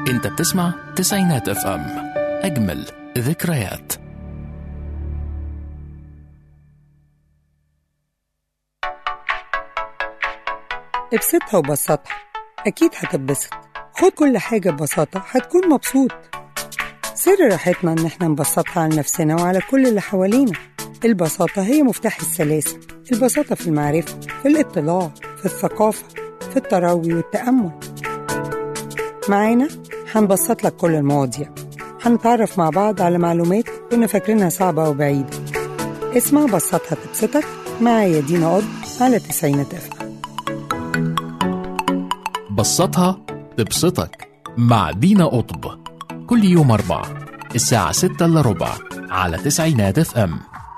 انت بتسمع تسعينات اف ام اجمل ذكريات ابسطها وبسطها أكيد هتتبسط خد كل حاجة ببساطة هتكون مبسوط سر راحتنا إن احنا نبسطها على نفسنا وعلى كل اللي حوالينا البساطة هي مفتاح السلاسة البساطة في المعرفة في الاطلاع في الثقافة في التروي والتأمل معانا هنبسط لك كل المواضيع هنتعرف مع بعض على معلومات كنا فاكرينها صعبة وبعيدة اسمع بسطها تبسطك معايا دينا قض على تسعينات أفهم بسطها تبسطك مع دينا قطب كل يوم أربعة الساعة ستة إلا ربع على تسعينات اف ام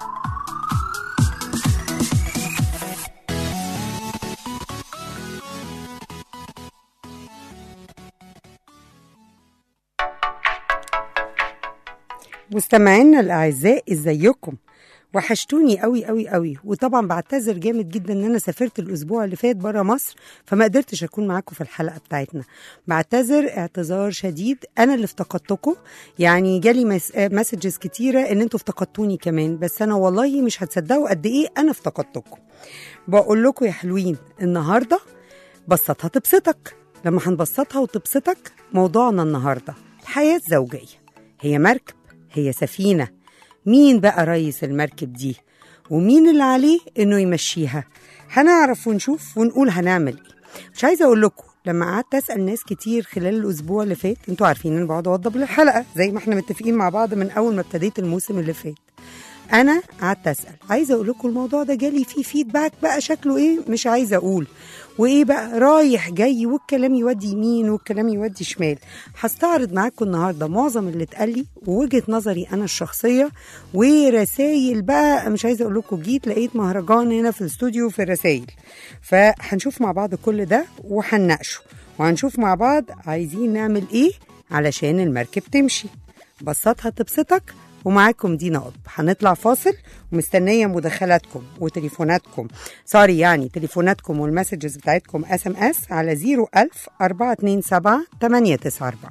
مستمعينا الاعزاء ازيكم وحشتوني قوي قوي قوي وطبعا بعتذر جامد جدا ان انا سافرت الاسبوع اللي فات بره مصر فما قدرتش اكون معاكم في الحلقه بتاعتنا بعتذر اعتذار شديد انا اللي افتقدتكم يعني جالي مس... مسجز كتيره ان انتوا افتقدتوني كمان بس انا والله مش هتصدقوا قد ايه انا افتقدتكم بقول لكم يا حلوين النهارده بسطها تبسطك لما هنبسطها وتبسطك موضوعنا النهارده الحياه الزوجيه هي مركب هي سفينه مين بقى رئيس المركب دي ومين اللي عليه انه يمشيها هنعرف ونشوف ونقول هنعمل ايه مش عايزه اقول لكم لما قعدت اسال ناس كتير خلال الاسبوع اللي فات انتوا عارفين ان بقعد اوضب للحلقه زي ما احنا متفقين مع بعض من اول ما ابتديت الموسم اللي فات انا قعدت اسال عايزه اقول لكم الموضوع ده جالي فيه فيدباك بقى شكله ايه مش عايزه اقول وايه بقى رايح جاي والكلام يودي يمين والكلام يودي شمال هستعرض معاكم النهارده معظم اللي اتقال لي ووجهه نظري انا الشخصيه ورسايل بقى مش عايزه اقول لكم جيت لقيت مهرجان هنا في الاستوديو في الرسايل فهنشوف مع بعض كل ده وهنناقشه وهنشوف مع بعض عايزين نعمل ايه علشان المركب تمشي بسطها تبسطك ومعاكم دينا قطب هنطلع فاصل ومستنية مداخلاتكم وتليفوناتكم سوري يعني تليفوناتكم والمسجز بتاعتكم اس ام اس على 01000 427 894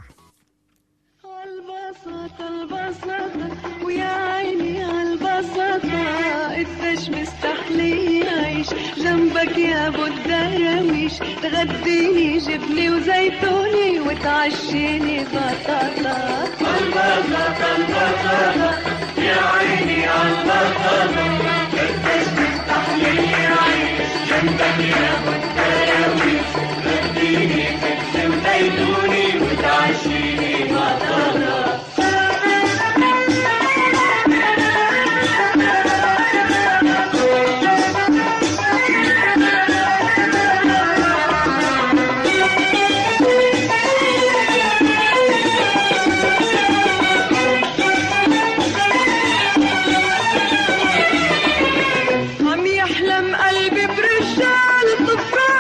البساطة البساطة ويا عيني عالبساطة قديش مستحلي يعيش جنبك يا ابو الدراويش تغديني جبني وزيتوني وتعشيني بطاطا عم يحلم قلبي برجال طفران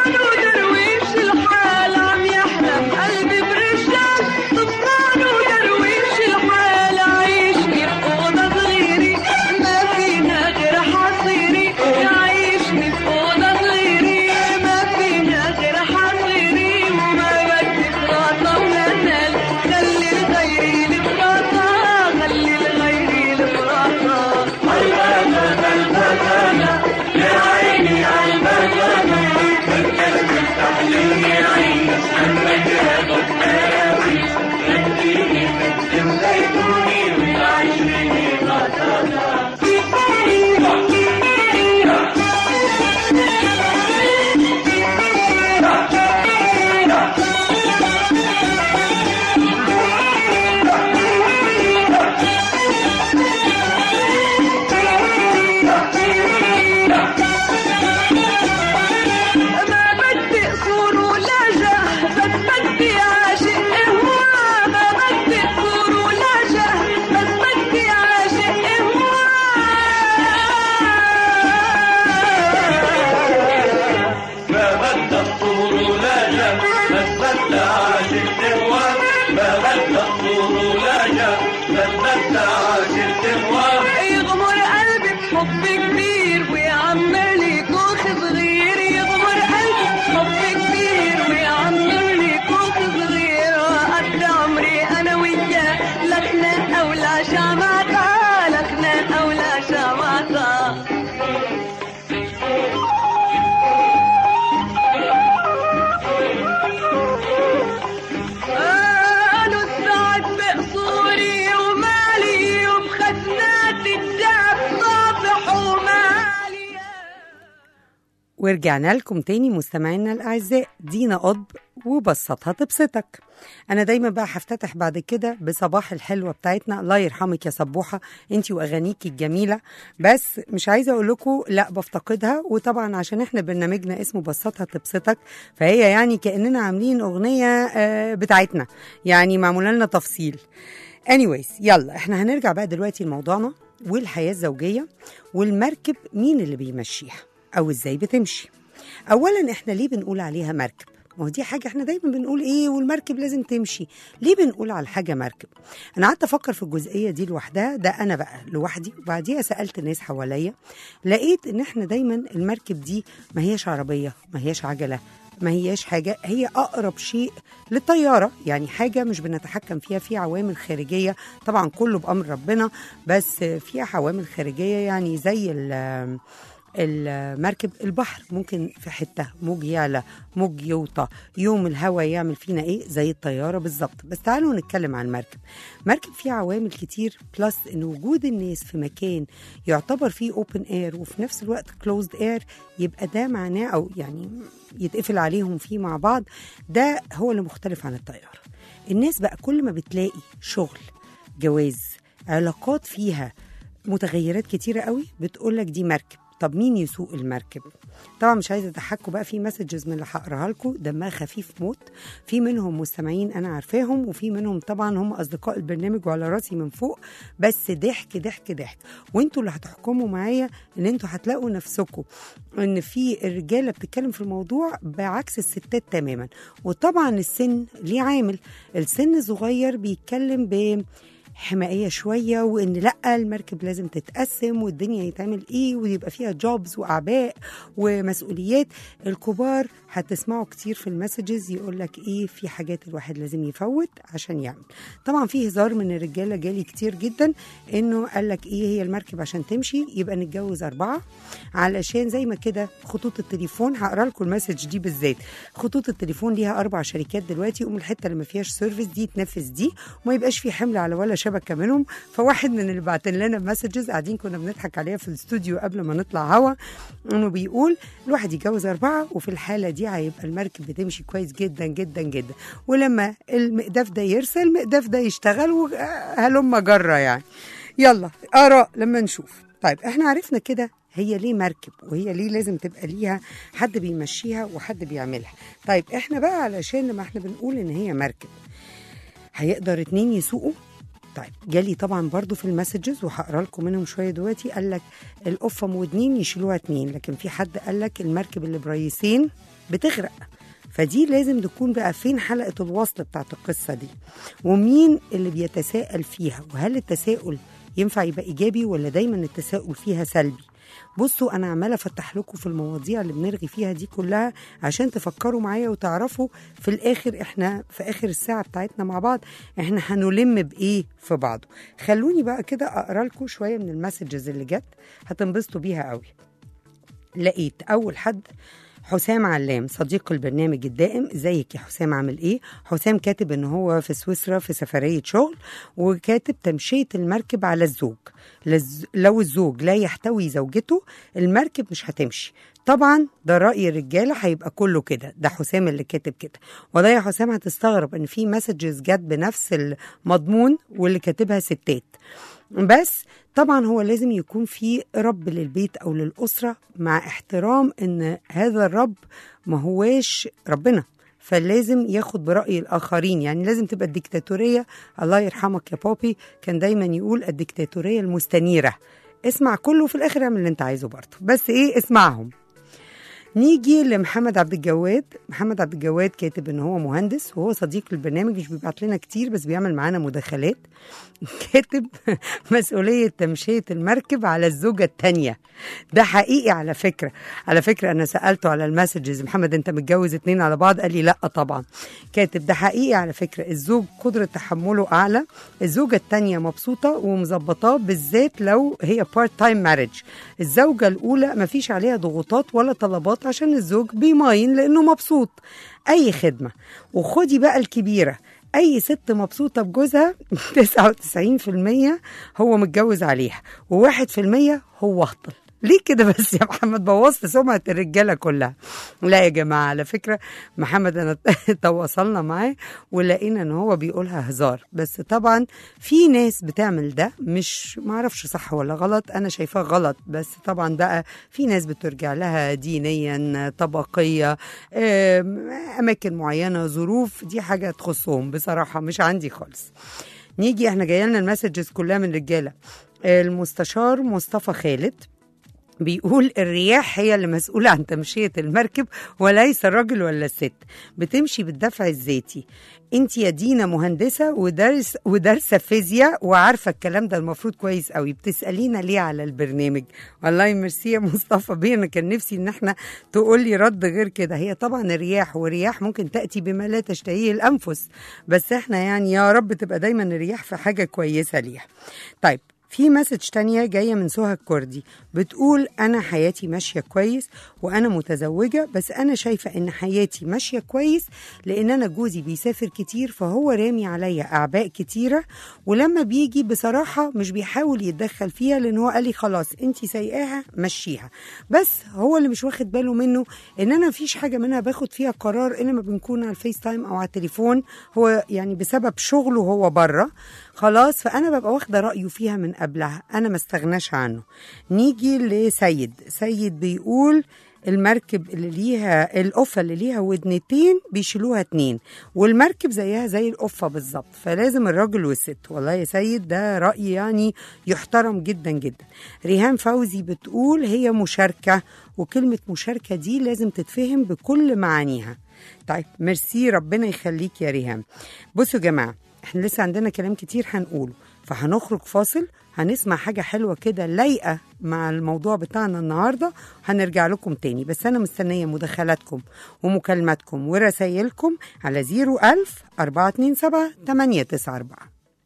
ورجعنا لكم تاني مستمعينا الأعزاء دينا قطب وبسطها تبسطك أنا دايما بقى هفتتح بعد كده بصباح الحلوة بتاعتنا الله يرحمك يا صبوحة انتي وأغانيكي الجميلة بس مش عايزة أقول لكم لا بفتقدها وطبعا عشان احنا برنامجنا اسمه بسطها تبسطك فهي يعني كأننا عاملين أغنية آه، بتاعتنا يعني معمولة لنا تفصيل anyways يلا احنا هنرجع بقى دلوقتي لموضوعنا والحياة الزوجية والمركب مين اللي بيمشيها أو إزاي بتمشي أولا احنا ليه بنقول عليها مركب ما هو دي حاجة احنا دايما بنقول ايه والمركب لازم تمشي ليه بنقول على الحاجة مركب انا قعدت افكر في الجزئية دي لوحدها ده انا بقى لوحدي وبعديها سألت الناس حواليا لقيت ان احنا دايما المركب دي ما هياش عربية ما هياش عجلة ما هياش حاجة هي أقرب شيء للطيارة يعني حاجة مش بنتحكم فيها في عوامل خارجية طبعا كله بأمر ربنا بس فيها عوامل خارجية يعني زي ال- المركب البحر ممكن في حتة موج يعلى موج يوطى يوم الهواء يعمل فينا ايه زي الطيارة بالظبط بس تعالوا نتكلم عن المركب مركب فيه عوامل كتير بلس ان وجود الناس في مكان يعتبر فيه اوبن اير وفي نفس الوقت كلوزد اير يبقى ده معناه او يعني يتقفل عليهم فيه مع بعض ده هو اللي مختلف عن الطيارة الناس بقى كل ما بتلاقي شغل جواز علاقات فيها متغيرات كتيرة قوي بتقولك دي مركب طب مين يسوق المركب طبعا مش عايزه اضحكوا بقى في مسجز من اللي هقراها لكم دمها خفيف موت في منهم مستمعين انا عارفاهم وفي منهم طبعا هم اصدقاء البرنامج وعلى راسي من فوق بس ضحك ضحك ضحك وانتوا اللي هتحكموا معايا ان انتوا هتلاقوا نفسكم ان في الرجاله بتتكلم في الموضوع بعكس الستات تماما وطبعا السن ليه عامل السن صغير بيتكلم ب حمائيه شويه وان لا المركب لازم تتقسم والدنيا يتعمل ايه ويبقى فيها جوبز واعباء ومسؤوليات الكبار هتسمعوا كتير في المسجز يقول لك ايه في حاجات الواحد لازم يفوت عشان يعمل طبعا في هزار من الرجاله جالي كتير جدا انه قال لك ايه هي المركب عشان تمشي يبقى نتجوز اربعه علشان زي ما كده خطوط التليفون هقرا لكم المسج دي بالذات خطوط التليفون ليها اربع شركات دلوقتي يقوم الحته اللي ما فيهاش سيرفيس دي تنفذ دي وما يبقاش في حمل على ولا شبكه منهم فواحد من اللي بعتن لنا مسجز قاعدين كنا بنضحك عليها في الاستوديو قبل ما نطلع هوا انه بيقول الواحد يتجوز اربعه وفي الحاله دي هيبقى المركب بتمشي كويس جدا جدا جدا ولما المقداف ده يرسل المقداف ده يشتغل وهلم جره يعني يلا اراء لما نشوف طيب احنا عرفنا كده هي ليه مركب وهي ليه لازم تبقى ليها حد بيمشيها وحد بيعملها طيب احنا بقى علشان لما احنا بنقول ان هي مركب هيقدر اتنين يسوقوا طيب جالي طبعا برضو في المسجز وهقرا لكم منهم شويه دلوقتي قال لك القفه مودنين يشيلوها اتنين لكن في حد قال لك المركب اللي بريسين بتغرق فدي لازم تكون بقى فين حلقه الوصل بتاعت القصه دي ومين اللي بيتساءل فيها وهل التساؤل ينفع يبقى ايجابي ولا دايما التساؤل فيها سلبي بصوا انا عماله افتح لكم في المواضيع اللي بنرغي فيها دي كلها عشان تفكروا معايا وتعرفوا في الاخر احنا في اخر الساعه بتاعتنا مع بعض احنا هنلم بايه في بعضه خلوني بقى كده اقرا لكم شويه من المسجز اللي جت هتنبسطوا بيها قوي لقيت اول حد حسام علام صديق البرنامج الدائم ازيك يا حسام عامل ايه حسام كاتب ان هو في سويسرا في سفريه شغل وكاتب تمشيه المركب على الزوج لز... لو الزوج لا يحتوي زوجته المركب مش هتمشي طبعا ده راي الرجاله هيبقى كله كده ده حسام اللي كاتب كده وده يا حسام هتستغرب ان في مسجز جت بنفس المضمون واللي كاتبها ستات بس طبعا هو لازم يكون في رب للبيت او للاسره مع احترام ان هذا الرب ما هواش ربنا فلازم ياخد برأي الآخرين يعني لازم تبقى الديكتاتورية الله يرحمك يا بابي كان دايما يقول الديكتاتورية المستنيرة اسمع كله وفي الآخر اعمل اللي انت عايزه برضه بس ايه اسمعهم نيجي لمحمد عبد الجواد محمد عبد الجواد كاتب ان هو مهندس وهو صديق البرنامج مش بيبعت لنا كتير بس بيعمل معانا مداخلات كاتب مسؤولية تمشية المركب على الزوجة التانية ده حقيقي على فكرة على فكرة أنا سألته على المسجز محمد أنت متجوز اتنين على بعض قال لي لا طبعا كاتب ده حقيقي على فكرة الزوج قدرة تحمله أعلى الزوجة التانية مبسوطة ومظبطاه بالذات لو هي بارت تايم مارج الزوجة الأولى مفيش عليها ضغوطات ولا طلبات عشان الزوج بيماين لأنه مبسوط أي خدمة وخدي بقى الكبيرة اي ست مبسوطه بجوزها 99% هو متجوز عليها و1% هو هطل ليه كده بس يا محمد بوظت سمعة الرجالة كلها لا يا جماعة على فكرة محمد أنا تواصلنا معاه ولقينا إن هو بيقولها هزار بس طبعا في ناس بتعمل ده مش معرفش صح ولا غلط أنا شايفاه غلط بس طبعا بقى في ناس بترجع لها دينيا طبقية آم، أماكن معينة ظروف دي حاجة تخصهم بصراحة مش عندي خالص نيجي احنا جايلنا المسجز كلها من رجالة المستشار مصطفى خالد بيقول الرياح هي اللي مسؤولة عن تمشية المركب وليس الراجل ولا الست بتمشي بالدفع الذاتي انت يا دينا مهندسة ودرس ودارسة فيزياء وعارفة الكلام ده المفروض كويس قوي بتسألينا ليه على البرنامج والله ميرسي يا مصطفى بيه انا كان نفسي ان احنا تقولي رد غير كده هي طبعا الرياح والرياح ممكن تأتي بما لا تشتهيه الأنفس بس احنا يعني يا رب تبقى دايما الرياح في حاجة كويسة ليها طيب في مسج تانية جاية من سهى الكردي بتقول أنا حياتي ماشية كويس وأنا متزوجة بس أنا شايفة إن حياتي ماشية كويس لأن أنا جوزي بيسافر كتير فهو رامي عليا أعباء كتيرة ولما بيجي بصراحة مش بيحاول يتدخل فيها لأن هو قال لي خلاص أنت سايقاها مشيها بس هو اللي مش واخد باله منه إن أنا مفيش حاجة منها باخد فيها قرار إلا ما بنكون على الفيس تايم أو على التليفون هو يعني بسبب شغله هو بره خلاص فانا ببقى واخده رايه فيها من قبلها انا ما استغناش عنه نيجي لسيد سيد بيقول المركب اللي ليها القفه اللي ليها ودنتين بيشيلوها اتنين والمركب زيها زي القفه بالظبط فلازم الراجل والست والله يا سيد ده راي يعني يحترم جدا جدا ريهام فوزي بتقول هي مشاركه وكلمه مشاركه دي لازم تتفهم بكل معانيها طيب ميرسي ربنا يخليك يا ريهام بصوا يا جماعه احنا لسه عندنا كلام كتير هنقوله فهنخرج فاصل هنسمع حاجة حلوة كده لايقة مع الموضوع بتاعنا النهاردة هنرجع لكم تاني بس أنا مستنية مداخلاتكم ومكالماتكم ورسايلكم على 01000 427 894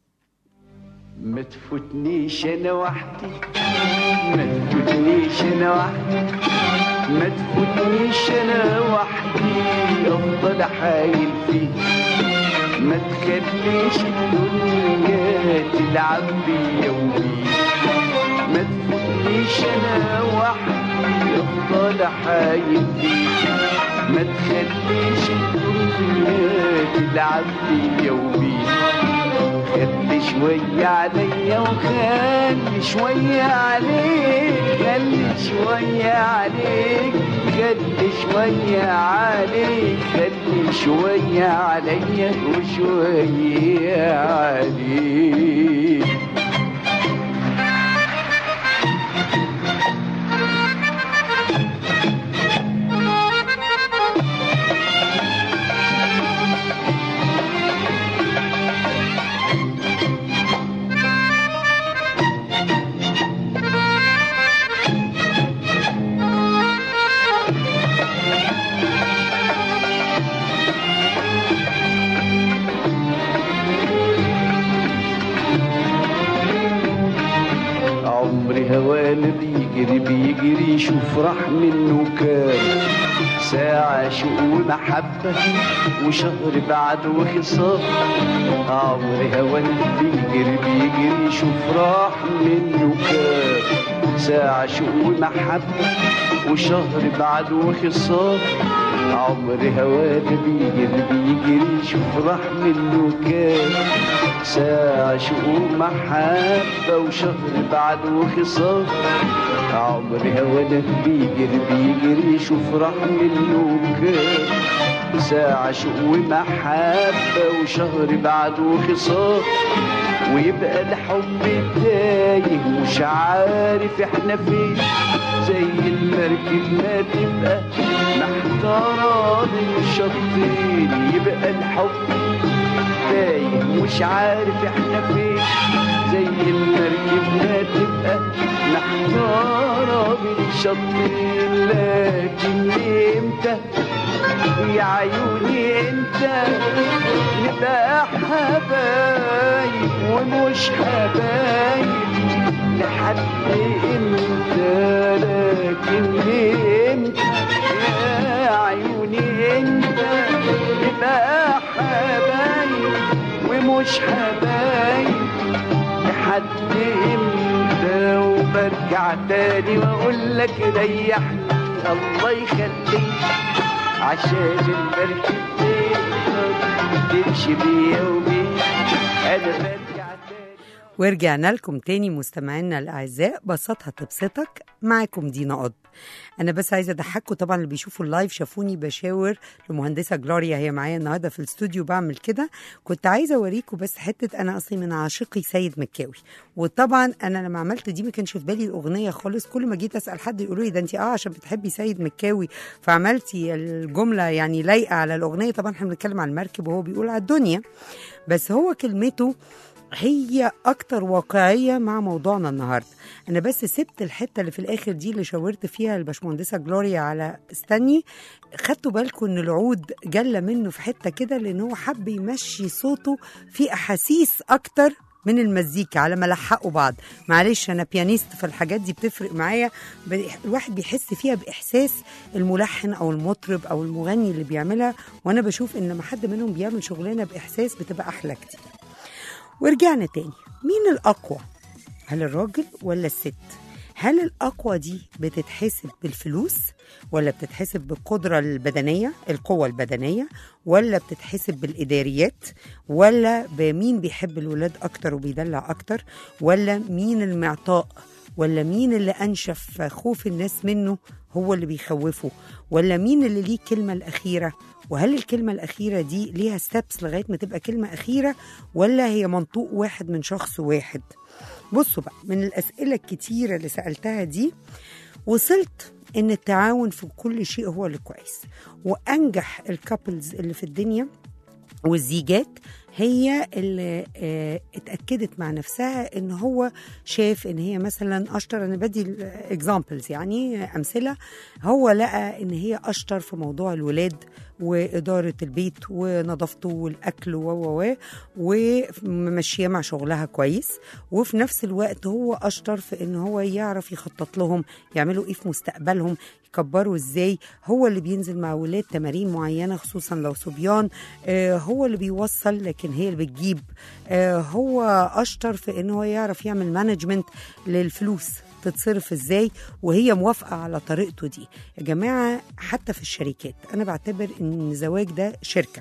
ما تفوتنيش انا وحدي ما تفوتنيش انا وحدي ما تفوتنيش انا وحدي افضل حايل فيك ما تخليش الدنيا تلعب بيا وبيك ما تفوتنيش انا وحدي افضل حايل فيك ما تخليش الدنيا تلعب بيا وبيك خلي شوية عليا وخلي شوية عليك خلي شوية عليك خلي شوية عليك خلي شوية عليا وشوية عليك عمري هوانا بيجري بيجري شوف راح منه كام ساعة شوق ومحبة وشهر بعد وخصام عمري هوانا بيجري بيجري شوف راح منه كام ساعة شوق ومحبة وشهر بعد وخصام عمري هوانا بيجري بيجري شوف راح منه كام ساعة شوق محبة وشهر بعد وخصام عمري هوانا بيجري بيجري شوف راح منه كام ساعة شوق ومحبة وشهر بعد وخصام ويبقى الحب تايه مش عارف احنا فين زي المركب ما تبقى محتارة بين الشطين يبقى الحب تايه مش عارف احنا فين زي المركب ما تبقى محتارة بين الشطين لكن امتى يا عيوني انت نبقى حبايب ومش حبايب لحد امتى لكن امتى يا عيوني انت نبقى حبايب ومش حبايب لحد امتى وبرجع تاني واقول لك ريحني الله يخليك عشان المركب تقدر تمشي بيا وبيك انا برجع تاني ورجعنا لكم تاني مستمعينا الاعزاء بسطها تبسطك معاكم دينا قطب انا بس عايزه اضحككم طبعا اللي بيشوفوا اللايف شافوني بشاور لمهندسه جلوريا هي معايا النهارده في الاستوديو بعمل كده كنت عايزه اوريكم بس حته انا اصلي من عاشقي سيد مكاوي وطبعا انا لما عملت دي ما كانش في بالي الاغنيه خالص كل ما جيت اسال حد يقولوا لي ده انت اه عشان بتحبي سيد مكاوي فعملتي الجمله يعني لايقه على الاغنيه طبعا احنا بنتكلم عن المركب وهو بيقول على الدنيا بس هو كلمته هي اكتر واقعيه مع موضوعنا النهارده انا بس سبت الحته اللي في الاخر دي اللي شاورت فيها الباشمهندسه جلوريا على استني خدتوا بالكم ان العود جلى منه في حته كده لان هو حب يمشي صوته في احاسيس اكتر من المزيكا على ما لحقوا بعض معلش انا بيانيست فالحاجات دي بتفرق معايا ب- الواحد بيحس فيها باحساس الملحن او المطرب او المغني اللي بيعملها وانا بشوف ان لما حد منهم بيعمل شغلانه باحساس بتبقى احلى كتير ورجعنا تاني مين الأقوى؟ هل الراجل ولا الست؟ هل الأقوى دي بتتحسب بالفلوس ولا بتتحسب بالقدرة البدنية القوة البدنية ولا بتتحسب بالإداريات ولا بمين بيحب الولاد أكتر وبيدلع أكتر ولا مين المعطاء ولا مين اللي أنشف خوف الناس منه هو اللي بيخوفه ولا مين اللي ليه الكلمة الأخيرة وهل الكلمة الأخيرة دي ليها ستابس لغاية ما تبقى كلمة أخيرة ولا هي منطوق واحد من شخص واحد بصوا بقى من الأسئلة الكتيرة اللي سألتها دي وصلت إن التعاون في كل شيء هو اللي كويس وأنجح الكابلز اللي في الدنيا والزيجات هي اللي آه، اتاكدت مع نفسها ان هو شاف ان هي مثلا اشطر انا بدي اكزامبلز يعني امثله هو لقى ان هي اشطر في موضوع الولاد واداره البيت ونظافته والاكل و و و وممشيه مع شغلها كويس وفي نفس الوقت هو اشطر في ان هو يعرف يخطط لهم يعملوا ايه في مستقبلهم يكبروا ازاي هو اللي بينزل مع ولاد تمارين معينه خصوصا لو صبيان آه، هو اللي بيوصل لكن هي اللي بتجيب آه، هو اشطر في ان هو يعرف يعمل مانجمنت للفلوس تتصرف ازاي وهي موافقه على طريقته دي يا جماعه حتى في الشركات انا بعتبر ان الزواج ده شركه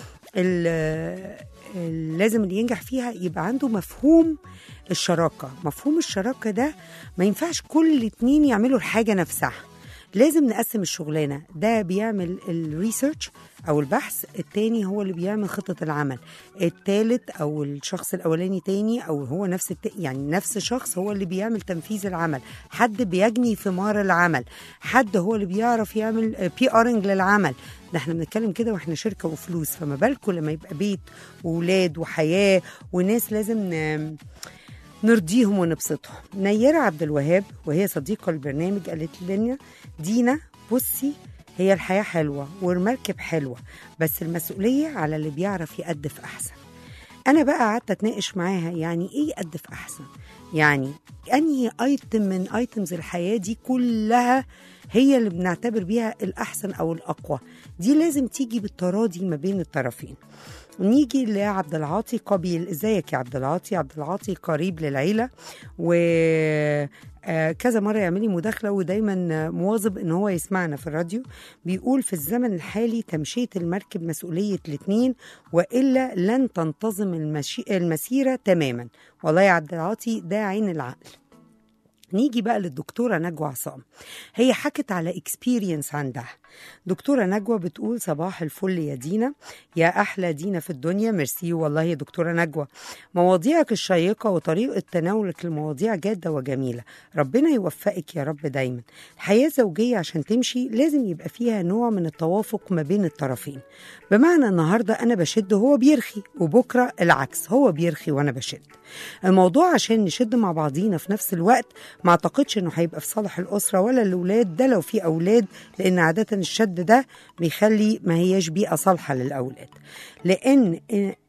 ال- ال- لازم اللي ينجح فيها يبقى عنده مفهوم الشراكه مفهوم الشراكه ده ما ينفعش كل الاتنين يعملوا الحاجه نفسها لازم نقسم الشغلانه ده بيعمل الريسيرش او البحث التاني هو اللي بيعمل خطه العمل التالت او الشخص الاولاني تاني او هو نفس الت... يعني نفس شخص هو اللي بيعمل تنفيذ العمل حد بيجني ثمار العمل حد هو اللي بيعرف يعمل بي ارنج للعمل ده احنا بنتكلم كده واحنا شركه وفلوس فما بالكم لما يبقى بيت واولاد وحياه وناس لازم ن... نرضيهم ونبسطهم نيرة عبد الوهاب وهي صديقة البرنامج قالت لنا دينا بصي هي الحياة حلوة والمركب حلوة بس المسؤولية على اللي بيعرف يقدف أحسن أنا بقى قعدت أتناقش معاها يعني إيه يقدف أحسن يعني أنهي أيتم من أيتمز الحياة دي كلها هي اللي بنعتبر بيها الأحسن أو الأقوى دي لازم تيجي بالتراضي ما بين الطرفين نيجي لعبد العاطي قبيل ازيك يا عبد العاطي عبد العاطي قريب للعيله و آه، كذا مرة يعملي مداخلة ودايما مواظب ان هو يسمعنا في الراديو بيقول في الزمن الحالي تمشية المركب مسؤولية الاتنين وإلا لن تنتظم المشي... المسيرة تماما والله يا عبد العاطي ده عين العقل نيجي بقى للدكتورة نجوى عصام هي حكت على اكسبيرينس عندها دكتورة نجوى بتقول صباح الفل يا دينا يا أحلى دينا في الدنيا ميرسي والله يا دكتورة نجوى مواضيعك الشيقة وطريقة تناولك للمواضيع جادة وجميلة ربنا يوفقك يا رب دايما الحياة الزوجية عشان تمشي لازم يبقى فيها نوع من التوافق ما بين الطرفين بمعنى النهاردة أنا بشد وهو بيرخي وبكرة العكس هو بيرخي وأنا بشد الموضوع عشان نشد مع بعضينا في نفس الوقت ما اعتقدش انه هيبقى في صالح الاسره ولا الاولاد ده لو في اولاد لان عاده الشد ده بيخلي ما هياش بيئه صالحه للاولاد لان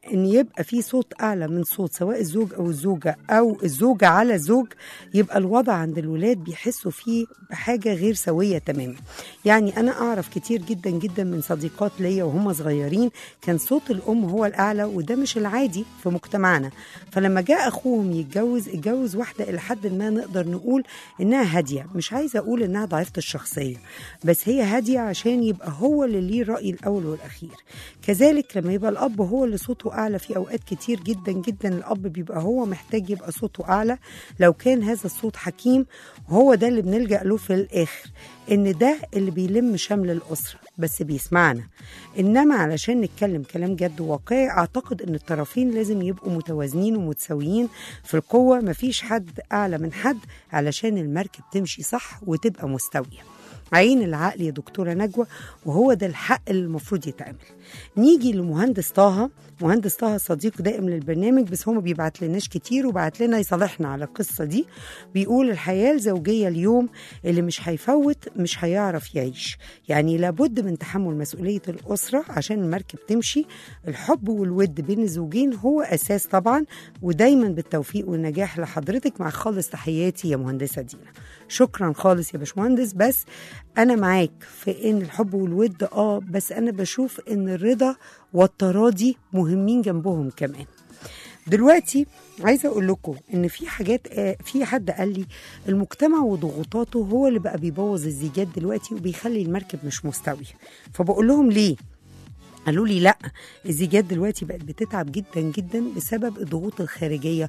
ان يبقى في صوت اعلى من صوت سواء الزوج او الزوجه او الزوجه على الزوج يبقى الوضع عند الولاد بيحسوا فيه بحاجه غير سويه تماما يعني انا اعرف كتير جدا جدا من صديقات ليا وهم صغيرين كان صوت الام هو الاعلى وده مش العادي في مجتمعنا فلما جاء اخوهم يتجوز اتجوز واحده الى حد ما نقدر نقول انها هاديه مش عايزه اقول انها ضعيفه الشخصيه بس هي هاديه عشان يبقى هو اللي ليه الراي الاول والاخير كذلك لما يبقى الاب هو اللي صوته اعلى في اوقات كتير جدا جدا الاب بيبقى هو محتاج يبقى صوته اعلى لو كان هذا الصوت حكيم هو ده اللي بنلجا له في الاخر ان ده اللي بيلم شمل الاسره بس بيسمعنا انما علشان نتكلم كلام جد وواقعي اعتقد ان الطرفين لازم يبقوا متوازنين ومتساويين في القوه مفيش حد اعلى من حد علشان المركب تمشي صح وتبقى مستويه عين العقل يا دكتورة نجوى وهو ده الحق اللي المفروض يتعمل نيجي لمهندس طه مهندس طه صديق دائم للبرنامج بس هو ما بيبعت لناش كتير وبعت لنا يصالحنا على القصة دي بيقول الحياة الزوجية اليوم اللي مش هيفوت مش هيعرف يعيش يعني لابد من تحمل مسؤولية الأسرة عشان المركب تمشي الحب والود بين الزوجين هو أساس طبعا ودايما بالتوفيق والنجاح لحضرتك مع خالص تحياتي يا مهندسة دينا شكرا خالص يا باشمهندس بس انا معاك في ان الحب والود اه بس انا بشوف ان الرضا والتراضي مهمين جنبهم كمان دلوقتي عايزه اقول لكم ان في حاجات آه، في حد قال لي المجتمع وضغوطاته هو اللي بقى بيبوظ الزيجات دلوقتي وبيخلي المركب مش مستوي فبقول لهم ليه قالوا لي لا الزيجات دلوقتي بقت بتتعب جدا جدا بسبب الضغوط الخارجيه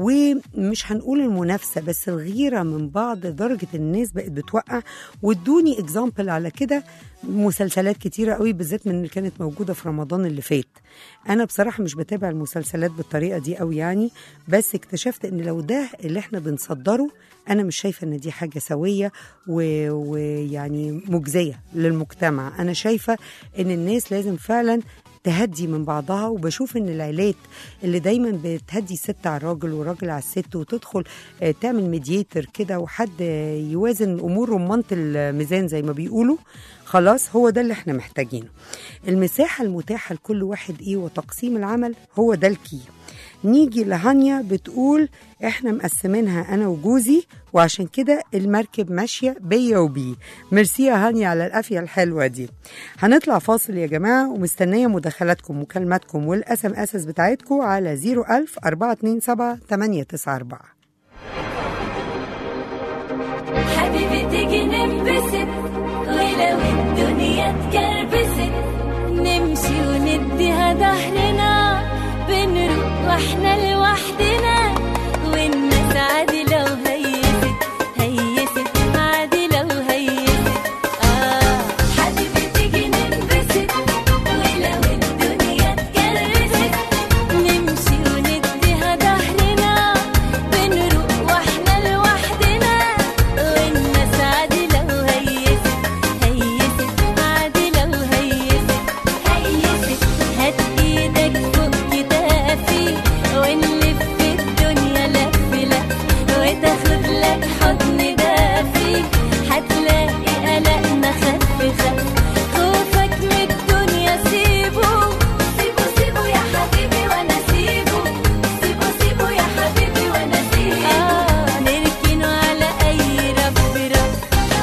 ومش هنقول المنافسه بس الغيره من بعض لدرجه إن الناس بقت بتوقع وادوني اكزامبل على كده مسلسلات كتيره قوي بالذات من اللي كانت موجوده في رمضان اللي فات انا بصراحه مش بتابع المسلسلات بالطريقه دي قوي يعني بس اكتشفت ان لو ده اللي احنا بنصدره انا مش شايفه ان دي حاجه سويه و- ويعني مجزيه للمجتمع انا شايفه ان الناس لازم فعلا تهدي من بعضها وبشوف ان العيلات اللي دايما بتهدي الست على الراجل والراجل على الست وتدخل آه، تعمل ميديتر كده وحد آه، يوازن امور رمانه الميزان زي ما بيقولوا خلاص هو ده اللي احنا محتاجينه المساحه المتاحه لكل واحد ايه وتقسيم العمل هو ده الكي نيجي لهانيا بتقول احنا مقسمينها انا وجوزي وعشان كده المركب ماشيه بيا وبيه ميرسي يا هانيا على القافيه الحلوه دي هنطلع فاصل يا جماعه ومستنيه مداخلاتكم مكالماتكم والاس ام اس بتاعتكم على 01000 427 894 حبيبي تيجي ننبسط ولو الدنيا اتكربست نمشي ونديها ظهرنا بنروح واحنا لوحدنا والناس عادي لو هيست هيست عادي لو هيست آه حبيبي تيجي ننبسط ولو الدنيا اتكربست نمشي ونديها ظهرنا بنروح واحنا لوحدنا والناس عادي لو هيست هيست عادي لو هيست هيست هات ايدك فوق كتافي ونلف الدنيا لف لف وتاخد لك حضن دافي هتلاقي قلقنا خف خف خوفك من الدنيا سيبه سيبه سيبه يا حبيبي وانا سيبه سيبه سيبه يا حبيبي وانا سيبه آه نركنه على اي رف رف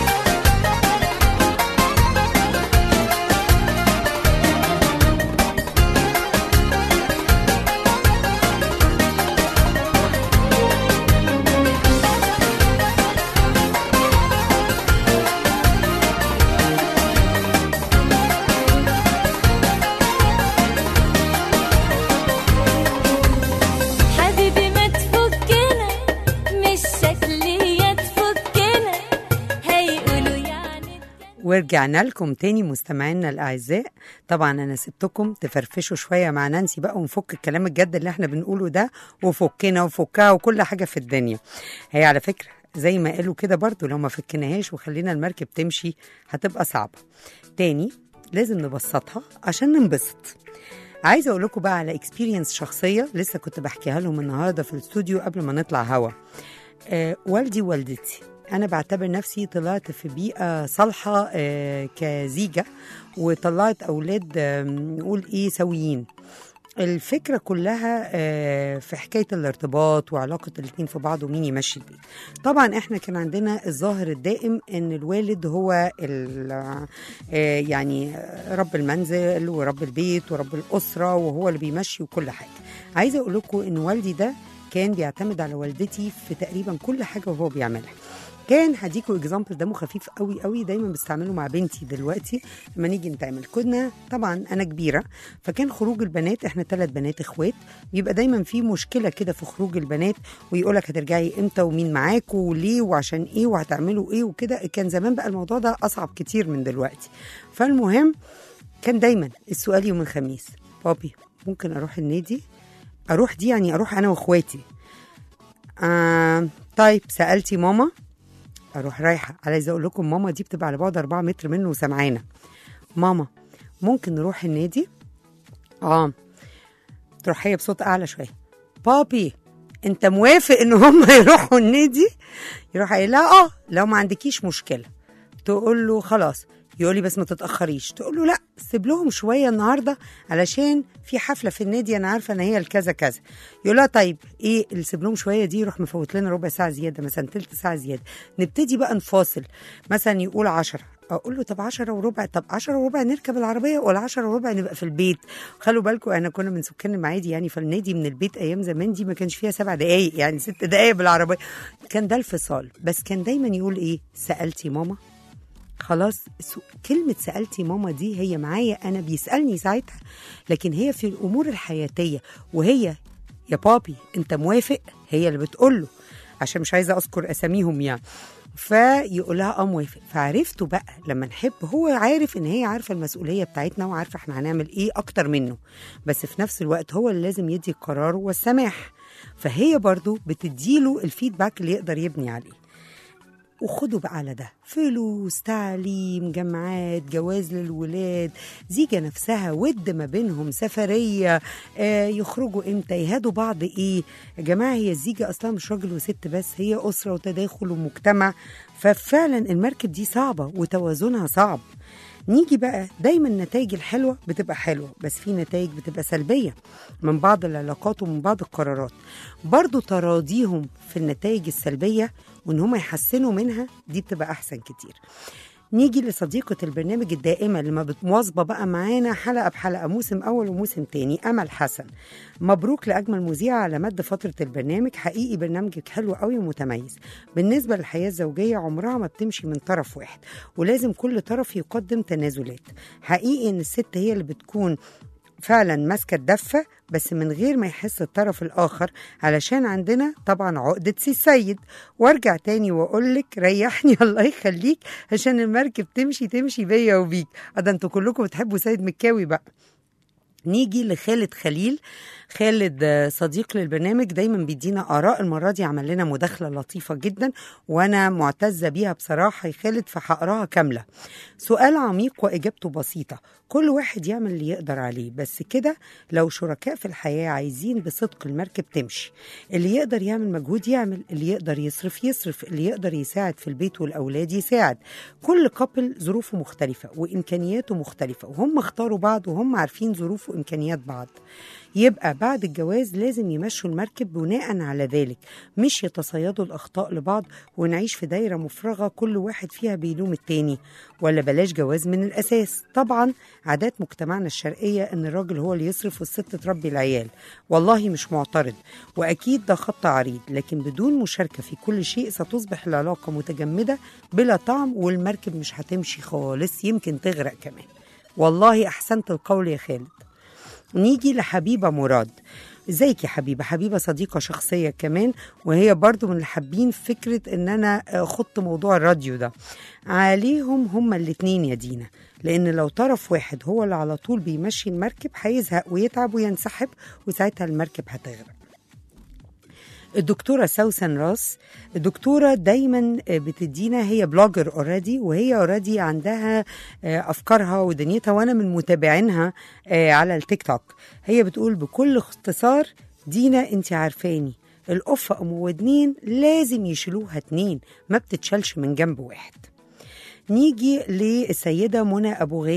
حبيبي ما تفكنا مش شكلية تفكنا هيقولوا يعني ورجعنا لكم تاني مستمعينا الاعزاء طبعا انا سبتكم تفرفشوا شويه مع نانسي بقى ونفك الكلام الجد اللي احنا بنقوله ده وفكنا وفكها وكل حاجه في الدنيا هي على فكره زي ما قالوا كده برضو لو ما فكناهاش وخلينا المركب تمشي هتبقى صعبه تاني لازم نبسطها عشان ننبسط عايزه اقول لكم بقى على اكسبيرينس شخصيه لسه كنت بحكيها لهم النهارده في الاستوديو قبل ما نطلع هوا آه والدي ووالدتي انا بعتبر نفسي طلعت في بيئه صالحه آه كزيجه وطلعت اولاد آه نقول ايه سويين الفكرة كلها آه، في حكاية الارتباط وعلاقة الاتنين في بعض ومين يمشي البيت طبعا احنا كان عندنا الظاهر الدائم ان الوالد هو ال- آه، يعني رب المنزل ورب البيت ورب الأسرة وهو اللي بيمشي وكل حاجة عايزة اقول لكم ان والدي ده كان بيعتمد على والدتي في تقريبا كل حاجة وهو بيعملها كان هديكوا اكزامبل دمه خفيف قوي قوي دايما بستعمله مع بنتي دلوقتي لما نيجي نتعمل كنا طبعا انا كبيره فكان خروج البنات احنا ثلاث بنات اخوات بيبقى دايما في مشكله كده في خروج البنات ويقولك هترجعي امتى ومين معاكوا وليه وعشان ايه وهتعملوا ايه وكده كان زمان بقى الموضوع ده اصعب كتير من دلوقتي فالمهم كان دايما السؤال يوم الخميس بابي ممكن اروح النادي اروح دي يعني اروح انا واخواتي آه طيب سالتي ماما اروح رايحه عايزه اقول لكم ماما دي بتبقى على بعد 4 متر منه وسمعانه ماما ممكن نروح النادي اه تروح هي بصوت اعلى شويه بابي انت موافق ان هم يروحوا النادي يروح قايل لها اه لو ما عندكيش مشكله تقول له خلاص يقول لي بس ما تتاخريش تقول له لا سيب لهم شويه النهارده علشان في حفله في النادي انا عارفه ان هي الكذا كذا يقول لها طيب ايه اللي سيب لهم شويه دي يروح مفوت لنا ربع ساعه زياده مثلا تلت ساعه زياده نبتدي بقى نفاصل مثلا يقول عشرة اقول له طب 10 وربع طب 10 وربع نركب العربيه ولا 10 وربع نبقى في البيت خلوا بالكم انا كنا من سكان المعادي يعني فالنادي من البيت ايام زمان دي ما كانش فيها سبع دقائق يعني ست دقائق بالعربيه كان ده الفصال بس كان دايما يقول ايه سالتي ماما خلاص سو- كلمة سألتي ماما دي هي معايا أنا بيسألني ساعتها لكن هي في الأمور الحياتية وهي يا بابي أنت موافق هي اللي بتقول له عشان مش عايزة أذكر أساميهم يعني فيقول لها اه موافق فعرفته بقى لما نحب هو عارف ان هي عارفه المسؤوليه بتاعتنا وعارفه احنا هنعمل ايه اكتر منه بس في نفس الوقت هو اللي لازم يدي القرار والسماح فهي برضو بتديله الفيدباك اللي يقدر يبني عليه وخدوا بقى على ده فلوس تعليم جامعات جواز للولاد زيجة نفسها ود ما بينهم سفرية آه يخرجوا امتى يهادوا بعض ايه يا جماعة هي الزيجة اصلا مش راجل وست بس هي أسرة وتداخل ومجتمع ففعلا المركب دي صعبة وتوازنها صعب نيجي بقى دايما النتائج الحلوة بتبقى حلوة بس في نتائج بتبقى سلبية من بعض العلاقات ومن بعض القرارات برضو تراضيهم في النتائج السلبية وان هم يحسنوا منها دي بتبقى احسن كتير نيجي لصديقة البرنامج الدائمة اللي ما بتمواظبة بقى معانا حلقة بحلقة موسم أول وموسم تاني أمل حسن مبروك لأجمل مذيعة على مد فترة البرنامج حقيقي برنامجك حلو قوي ومتميز بالنسبة للحياة الزوجية عمرها ما بتمشي من طرف واحد ولازم كل طرف يقدم تنازلات حقيقي إن الست هي اللي بتكون فعلا ماسكه الدفه بس من غير ما يحس الطرف الاخر علشان عندنا طبعا عقده سي السيد وارجع تاني واقول لك ريحني الله يخليك عشان المركب تمشي تمشي بيا وبيك آه ده انتوا كلكم بتحبوا سيد مكاوي بقى نيجي لخالد خليل خالد آه، صديق للبرنامج دايما بيدينا اراء المره دي عمل لنا مداخله لطيفه جدا وانا معتزه بيها بصراحه يا خالد فهقراها كامله سؤال عميق واجابته بسيطه كل واحد يعمل اللي يقدر عليه بس كده لو شركاء في الحياه عايزين بصدق المركب تمشي اللي يقدر يعمل مجهود يعمل اللي يقدر يصرف يصرف اللي يقدر يساعد في البيت والاولاد يساعد كل كابل ظروفه مختلفه وامكانياته مختلفه وهم اختاروا بعض وهم عارفين ظروف وامكانيات بعض يبقى بعد الجواز لازم يمشوا المركب بناء على ذلك مش يتصيدوا الأخطاء لبعض ونعيش في دايرة مفرغة كل واحد فيها بيلوم التاني ولا بلاش جواز من الأساس طبعا عادات مجتمعنا الشرقية إن الراجل هو اللي يصرف والست تربي العيال والله مش معترض وأكيد ده خط عريض لكن بدون مشاركة في كل شيء ستصبح العلاقة متجمدة بلا طعم والمركب مش هتمشي خالص يمكن تغرق كمان والله أحسنت القول يا خالد نيجي لحبيبة مراد ازيك يا حبيبة حبيبة صديقة شخصية كمان وهي برضو من اللي حابين فكرة ان انا خدت موضوع الراديو ده عليهم هما الاتنين يا دينا لان لو طرف واحد هو اللي على طول بيمشي المركب هيزهق ويتعب وينسحب وساعتها المركب هتغرق الدكتوره سوسن راس الدكتوره دايما بتدينا هي بلوجر اوريدي وهي اوريدي عندها افكارها ودنيتها وانا من متابعينها على التيك توك هي بتقول بكل اختصار دينا انت عارفاني القفة ام ودنين لازم يشيلوها اتنين ما بتتشالش من جنب واحد نيجي للسيدة منى أبو غالي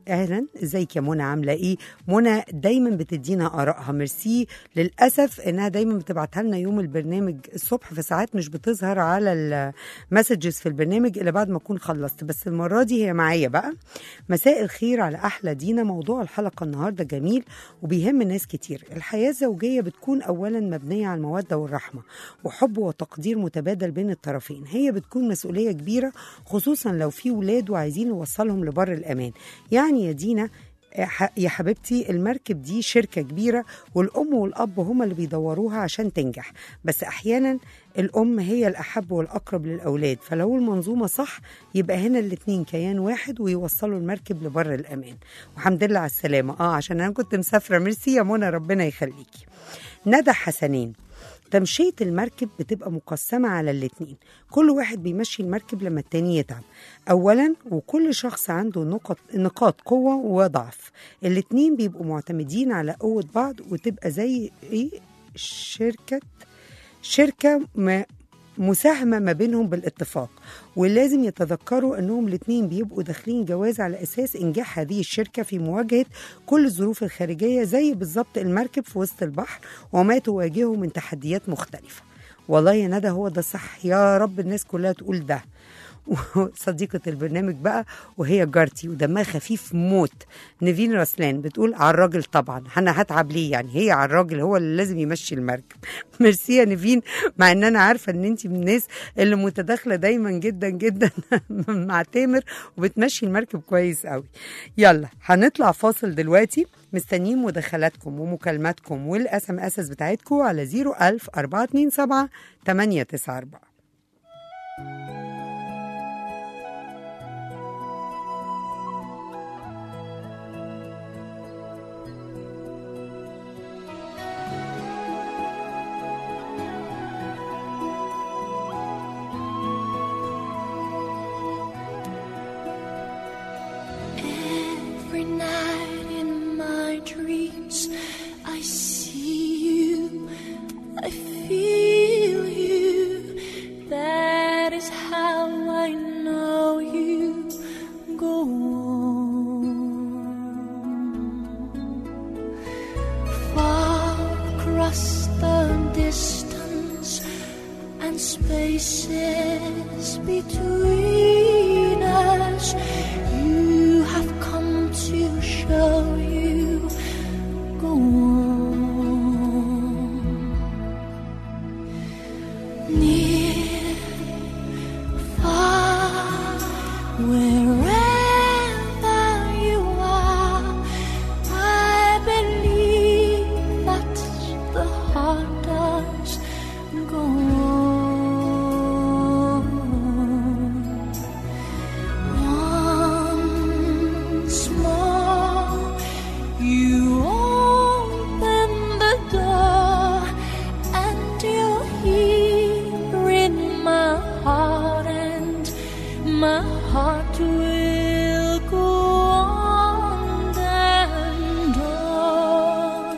اهلا ازيك يا منى عامله ايه منى دايما بتدينا ارائها ميرسي للاسف انها دايما بتبعتها لنا يوم البرنامج الصبح فساعات مش بتظهر على المسجز في البرنامج الا بعد ما اكون خلصت بس المره دي هي معايا بقى مساء الخير على احلى دينا موضوع الحلقه النهارده جميل وبيهم ناس كتير الحياه الزوجيه بتكون اولا مبنيه على الموده والرحمه وحب وتقدير متبادل بين الطرفين هي بتكون مسؤوليه كبيره خصوصا لو في ولاد وعايزين نوصلهم لبر الامان يعني يا دينا يا حبيبتي المركب دي شركة كبيرة والأم والأب هما اللي بيدوروها عشان تنجح بس أحيانا الأم هي الأحب والأقرب للأولاد فلو المنظومة صح يبقى هنا الاتنين كيان واحد ويوصلوا المركب لبر الأمان وحمد لله على السلامة آه عشان أنا كنت مسافرة ميرسي يا منى ربنا يخليكي ندى حسنين تمشية المركب بتبقى مقسمة على الاتنين كل واحد بيمشي المركب لما التاني يتعب أولا وكل شخص عنده نقط, نقاط قوة وضعف الاتنين بيبقوا معتمدين على قوة بعض وتبقى زي إيه شركة شركة ما مساهمة ما بينهم بالاتفاق ولازم يتذكروا أنهم الاثنين بيبقوا داخلين جواز على أساس إنجاح هذه الشركة في مواجهة كل الظروف الخارجية زي بالظبط المركب في وسط البحر وما تواجهه من تحديات مختلفة والله يا ندى هو ده صح يا رب الناس كلها تقول ده وصديقة البرنامج بقى وهي جارتي ودمها خفيف موت نيفين رسلان بتقول على الراجل طبعا انا هتعب ليه يعني هي على الراجل هو اللي لازم يمشي المركب ميرسي يا نيفين مع ان انا عارفه ان انت من الناس اللي متداخله دايما جدا جدا مع تامر وبتمشي المركب كويس قوي يلا هنطلع فاصل دلوقتي مستنيين مداخلاتكم ومكالماتكم والاس ام اس بتاعتكم على 01000 427 894 Every night in my dreams, I see you, I feel you. That is how I know you go on. Far across the distance and spaces between us. You have come to show you go on. Near, far, wherever you are, I believe that the heart does go on. Once more, you open the door, and you're here in my heart, and my heart will go on and on.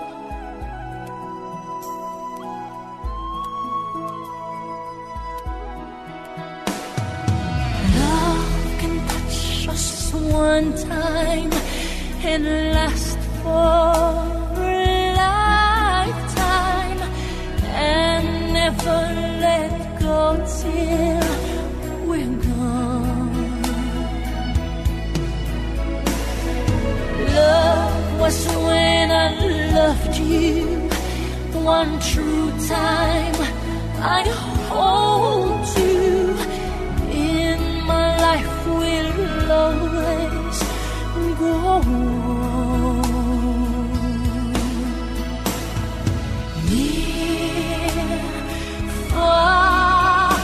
Love can touch us one time and last for a lifetime and never let go till we're gone. Love was when I loved you one true time. I'd hold you in my life will always go on. Near, far,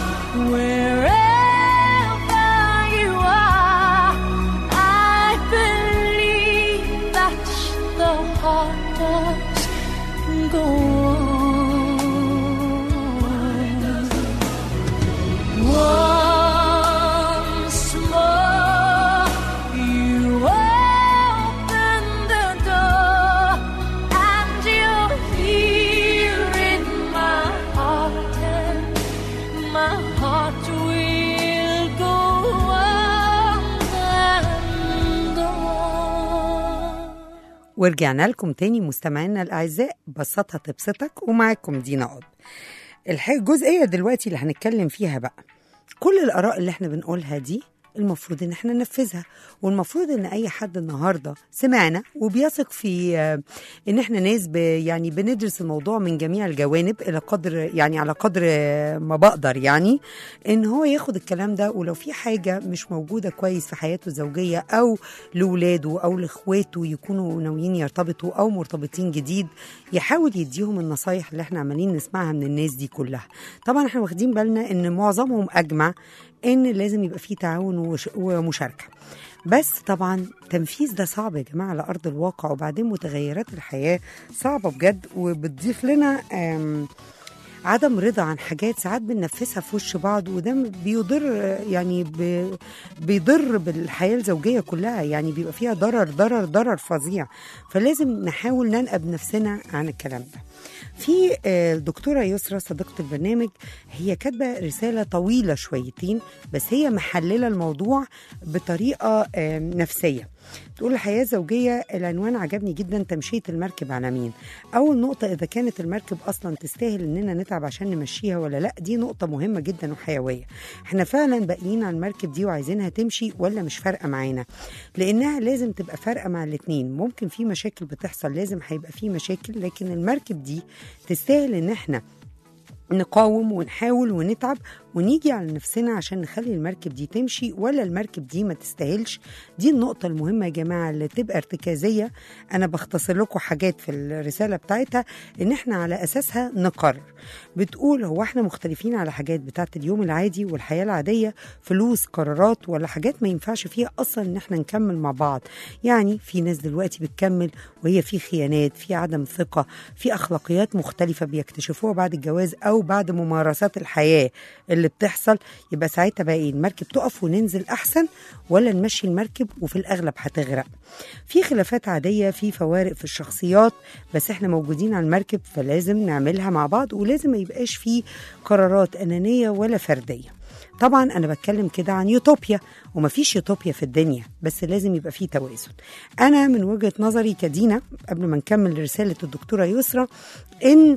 wherever you are, I believe that the heart does go on. Once more, you open ورجعنا لكم تاني مستمعينا الأعزاء بسطها تبسطك ومعاكم دينا قطب الح- الجزئية دلوقتي اللي هنتكلم فيها بقى كل الآراء اللي احنا بنقولها دي المفروض ان احنا ننفذها والمفروض ان اي حد النهارده سمعنا وبيثق في آه، ان احنا ناس ب يعني بندرس الموضوع من جميع الجوانب الى قدر يعني على قدر آه، ما بقدر يعني ان هو ياخد الكلام ده ولو في حاجه مش موجوده كويس في حياته الزوجيه او لاولاده او لاخواته يكونوا ناويين يرتبطوا او مرتبطين جديد يحاول يديهم النصايح اللي احنا عمالين نسمعها من الناس دي كلها طبعا احنا واخدين بالنا ان معظمهم اجمع ان لازم يبقى فيه تعاون وش- ومشاركه بس طبعا تنفيذ ده صعب يا جماعه على ارض الواقع وبعدين متغيرات الحياه صعبه بجد وبتضيف لنا آم، عدم رضا عن حاجات ساعات بننفذها في وش بعض وده بيضر يعني ب- بيضر بالحياه الزوجيه كلها يعني بيبقى فيها ضرر ضرر ضرر فظيع فلازم نحاول ننقب نفسنا عن الكلام ده في آه، الدكتوره يسرا صديقه البرنامج هي كاتبه رساله طويله شويتين بس هي محلله الموضوع بطريقه آه، نفسيه تقول الحياة الزوجية العنوان عجبني جدا تمشية المركب على مين أول نقطة إذا كانت المركب أصلا تستاهل إننا نتعب عشان نمشيها ولا لا دي نقطة مهمة جدا وحيوية احنا فعلا باقيين على المركب دي وعايزينها تمشي ولا مش فارقة معانا لأنها لازم تبقى فارقة مع الاتنين ممكن في مشاكل بتحصل لازم هيبقى في مشاكل لكن المركب دي تستاهل إن احنا نقاوم ونحاول ونتعب ونيجي على نفسنا عشان نخلي المركب دي تمشي ولا المركب دي ما تستاهلش دي النقطة المهمة يا جماعة اللي تبقى ارتكازية أنا بختصر لكم حاجات في الرسالة بتاعتها إن إحنا على أساسها نقرر بتقول هو إحنا مختلفين على حاجات بتاعت اليوم العادي والحياة العادية فلوس قرارات ولا حاجات ما ينفعش فيها أصلا إن إحنا نكمل مع بعض يعني في ناس دلوقتي بتكمل وهي في خيانات في عدم ثقة في أخلاقيات مختلفة بيكتشفوها بعد الجواز أو بعد ممارسات الحياة اللي بتحصل يبقى ساعتها بقى ايه المركب تقف وننزل احسن ولا نمشي المركب وفي الاغلب هتغرق في خلافات عاديه في فوارق في الشخصيات بس احنا موجودين على المركب فلازم نعملها مع بعض ولازم ما يبقاش في قرارات انانيه ولا فرديه طبعا انا بتكلم كده عن يوتوبيا ومفيش يوتوبيا في الدنيا بس لازم يبقى فيه توازن انا من وجهه نظري كدينا قبل ما نكمل رساله الدكتوره يسرا ان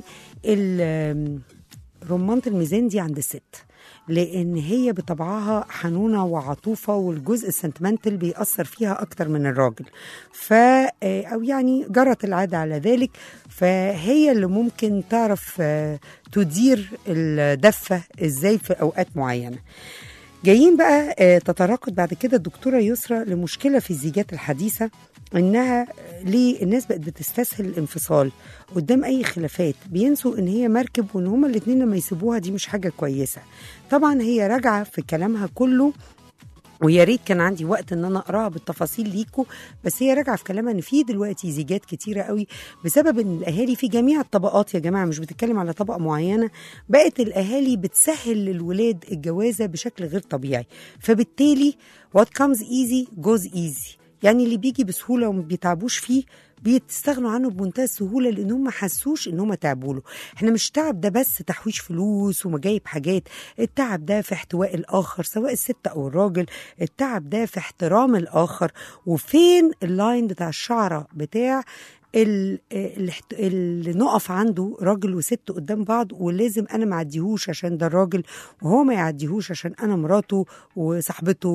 ال- رمانة الميزان دي عند الست لان هي بطبعها حنونه وعطوفه والجزء السنتمنتال بيأثر فيها اكتر من الراجل ف او يعني جرت العاده على ذلك فهي اللي ممكن تعرف آه، تدير الدفه ازاي في اوقات معينه جايين بقى آه، تتراقد بعد كده الدكتوره يسرا لمشكله في الزيجات الحديثه انها آه، ليه الناس بقت بتستسهل الانفصال قدام اي خلافات بينسوا ان هي مركب وان هما الاتنين لما يسيبوها دي مش حاجه كويسه طبعا هي راجعه في كلامها كله ويا ريت كان عندي وقت ان انا اقراها بالتفاصيل ليكوا بس هي راجعه في كلامها ان في دلوقتي زيجات كتيره قوي بسبب ان الاهالي في جميع الطبقات يا جماعه مش بتتكلم على طبقه معينه بقت الاهالي بتسهل للولاد الجوازه بشكل غير طبيعي فبالتالي what comes easy goes easy يعني اللي بيجي بسهوله وما بيتعبوش فيه بيستغنوا عنه بمنتهى السهوله لان هم ما حسوش ان هم تعبوا له احنا مش تعب ده بس تحويش فلوس ومجايب حاجات التعب ده في احتواء الاخر سواء الست او الراجل التعب ده في احترام الاخر وفين اللاين بتاع الشعره بتاع ال- الاحت- اللي نقف عنده راجل وست قدام بعض ولازم انا ما اعديهوش عشان ده الراجل وهو ما يعديهوش عشان انا مراته وصاحبته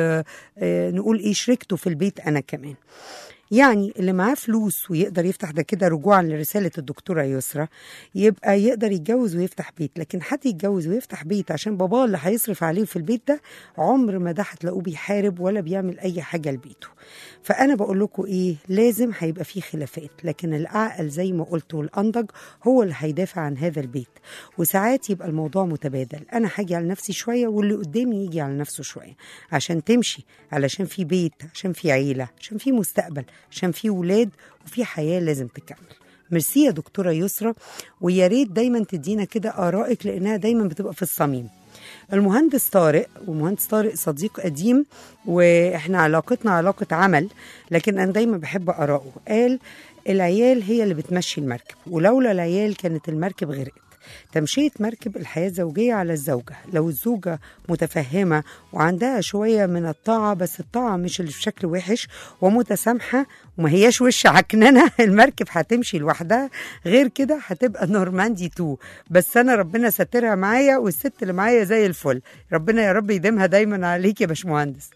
ونقول ايه شريكته في البيت انا كمان يعني اللي معاه فلوس ويقدر يفتح ده كده رجوعا لرسالة الدكتورة يسرا يبقى يقدر يتجوز ويفتح بيت لكن حد يتجوز ويفتح بيت عشان باباه اللي هيصرف عليه في البيت ده عمر ما ده هتلاقوه بيحارب ولا بيعمل أي حاجة لبيته فأنا بقول لكم إيه لازم هيبقى فيه خلافات لكن العقل زي ما قلت والأنضج هو اللي هيدافع عن هذا البيت وساعات يبقى الموضوع متبادل أنا هاجي على نفسي شوية واللي قدامي يجي على نفسه شوية عشان تمشي علشان في بيت عشان في عيلة عشان في مستقبل عشان في ولاد وفي حياة لازم تكمل ميرسي يا دكتورة يسرا ويا ريت دايما تدينا كده آرائك لأنها دايما بتبقى في الصميم المهندس طارق ومهندس طارق صديق قديم واحنا علاقتنا علاقة عمل لكن انا دايما بحب آراءه قال العيال هي اللي بتمشي المركب ولولا العيال كانت المركب غرقت تمشية مركب الحياة الزوجية على الزوجة لو الزوجة متفهمة وعندها شوية من الطاعة بس الطاعة مش اللي في شكل وحش ومتسامحة وما هياش وش عكننة المركب هتمشي لوحدها غير كده هتبقى نورماندي 2 بس أنا ربنا سترها معايا والست اللي معايا زي الفل ربنا يا رب يديمها دايما عليك يا باشمهندس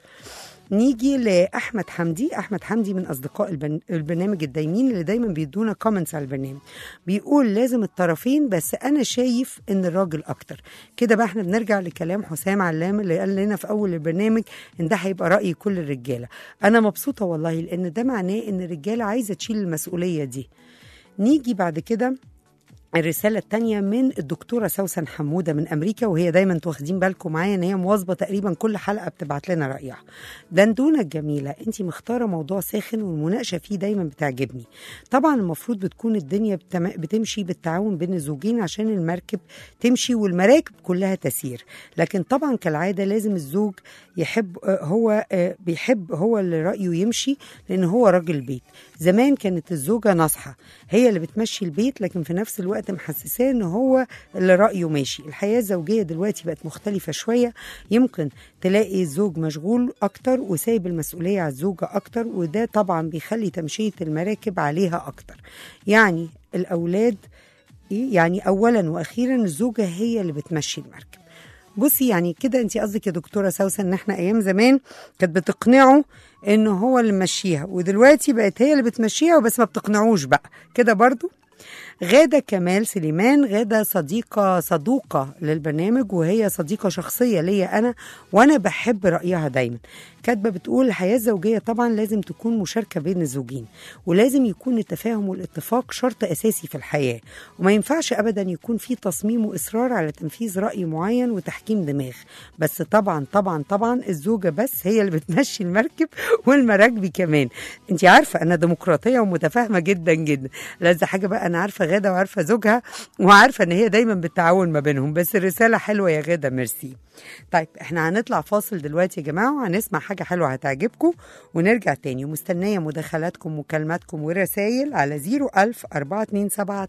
نيجي لاحمد حمدي احمد حمدي من اصدقاء البن... البرنامج الدايمين اللي دايما بيدونا كومنتس على البرنامج بيقول لازم الطرفين بس انا شايف ان الراجل اكتر كده بقى احنا بنرجع لكلام حسام علام اللي قال لنا في اول البرنامج ان ده هيبقى راي كل الرجاله انا مبسوطه والله لان ده معناه ان الرجاله عايزه تشيل المسؤوليه دي نيجي بعد كده الرسالة التانية من الدكتورة سوسن حمودة من أمريكا وهي دايما انتوا واخدين بالكم معايا إن هي مواظبة تقريبا كل حلقة بتبعت لنا رأيها. دندونة الجميلة أنت مختارة موضوع ساخن والمناقشة فيه دايما بتعجبني. طبعا المفروض بتكون الدنيا بتم... بتمشي بالتعاون بين الزوجين عشان المركب تمشي والمراكب كلها تسير. لكن طبعا كالعادة لازم الزوج يحب آه، هو آه، بيحب هو اللي رأيه يمشي لأن هو راجل بيت. زمان كانت الزوجة ناصحة هي اللي بتمشي البيت لكن في نفس الوقت محسساه ان هو اللي رأيه ماشي الحياة الزوجية دلوقتي بقت مختلفة شوية يمكن تلاقي الزوج مشغول أكتر وسايب المسؤولية على الزوجة أكتر وده طبعا بيخلي تمشية المراكب عليها أكتر يعني الأولاد إيه؟ يعني أولا وأخيرا الزوجة هي اللي بتمشي المركب بصي يعني كده انت قصدك يا دكتوره سوسن ان احنا ايام زمان كانت بتقنعه ان هو اللي ماشيها ودلوقتي بقت هي اللي بتمشيها وبس ما بتقنعوش بقى كده برضو غادة كمال سليمان غادة صديقة صدوقة للبرنامج وهي صديقة شخصية ليا أنا وأنا بحب رأيها دايما كاتبة بتقول الحياة الزوجية طبعا لازم تكون مشاركة بين الزوجين ولازم يكون التفاهم والاتفاق شرط أساسي في الحياة وما ينفعش أبدا يكون في تصميم وإصرار على تنفيذ رأي معين وتحكيم دماغ بس طبعا طبعا طبعا الزوجة بس هي اللي بتمشي المركب والمراكبي كمان انت عارفة أنا ديمقراطية ومتفاهمة جدا جدا لذة حاجة بقى أنا عارفة غادة وعارفة زوجها وعارفة إن هي دايما بالتعاون ما بينهم بس الرسالة حلوة يا غادة ميرسي طيب احنا هنطلع فاصل دلوقتي يا جماعة وهنسمع حاجة حلوة هتعجبكم ونرجع تاني ومستنية مداخلاتكم مكالماتكم ورسايل على 01000 427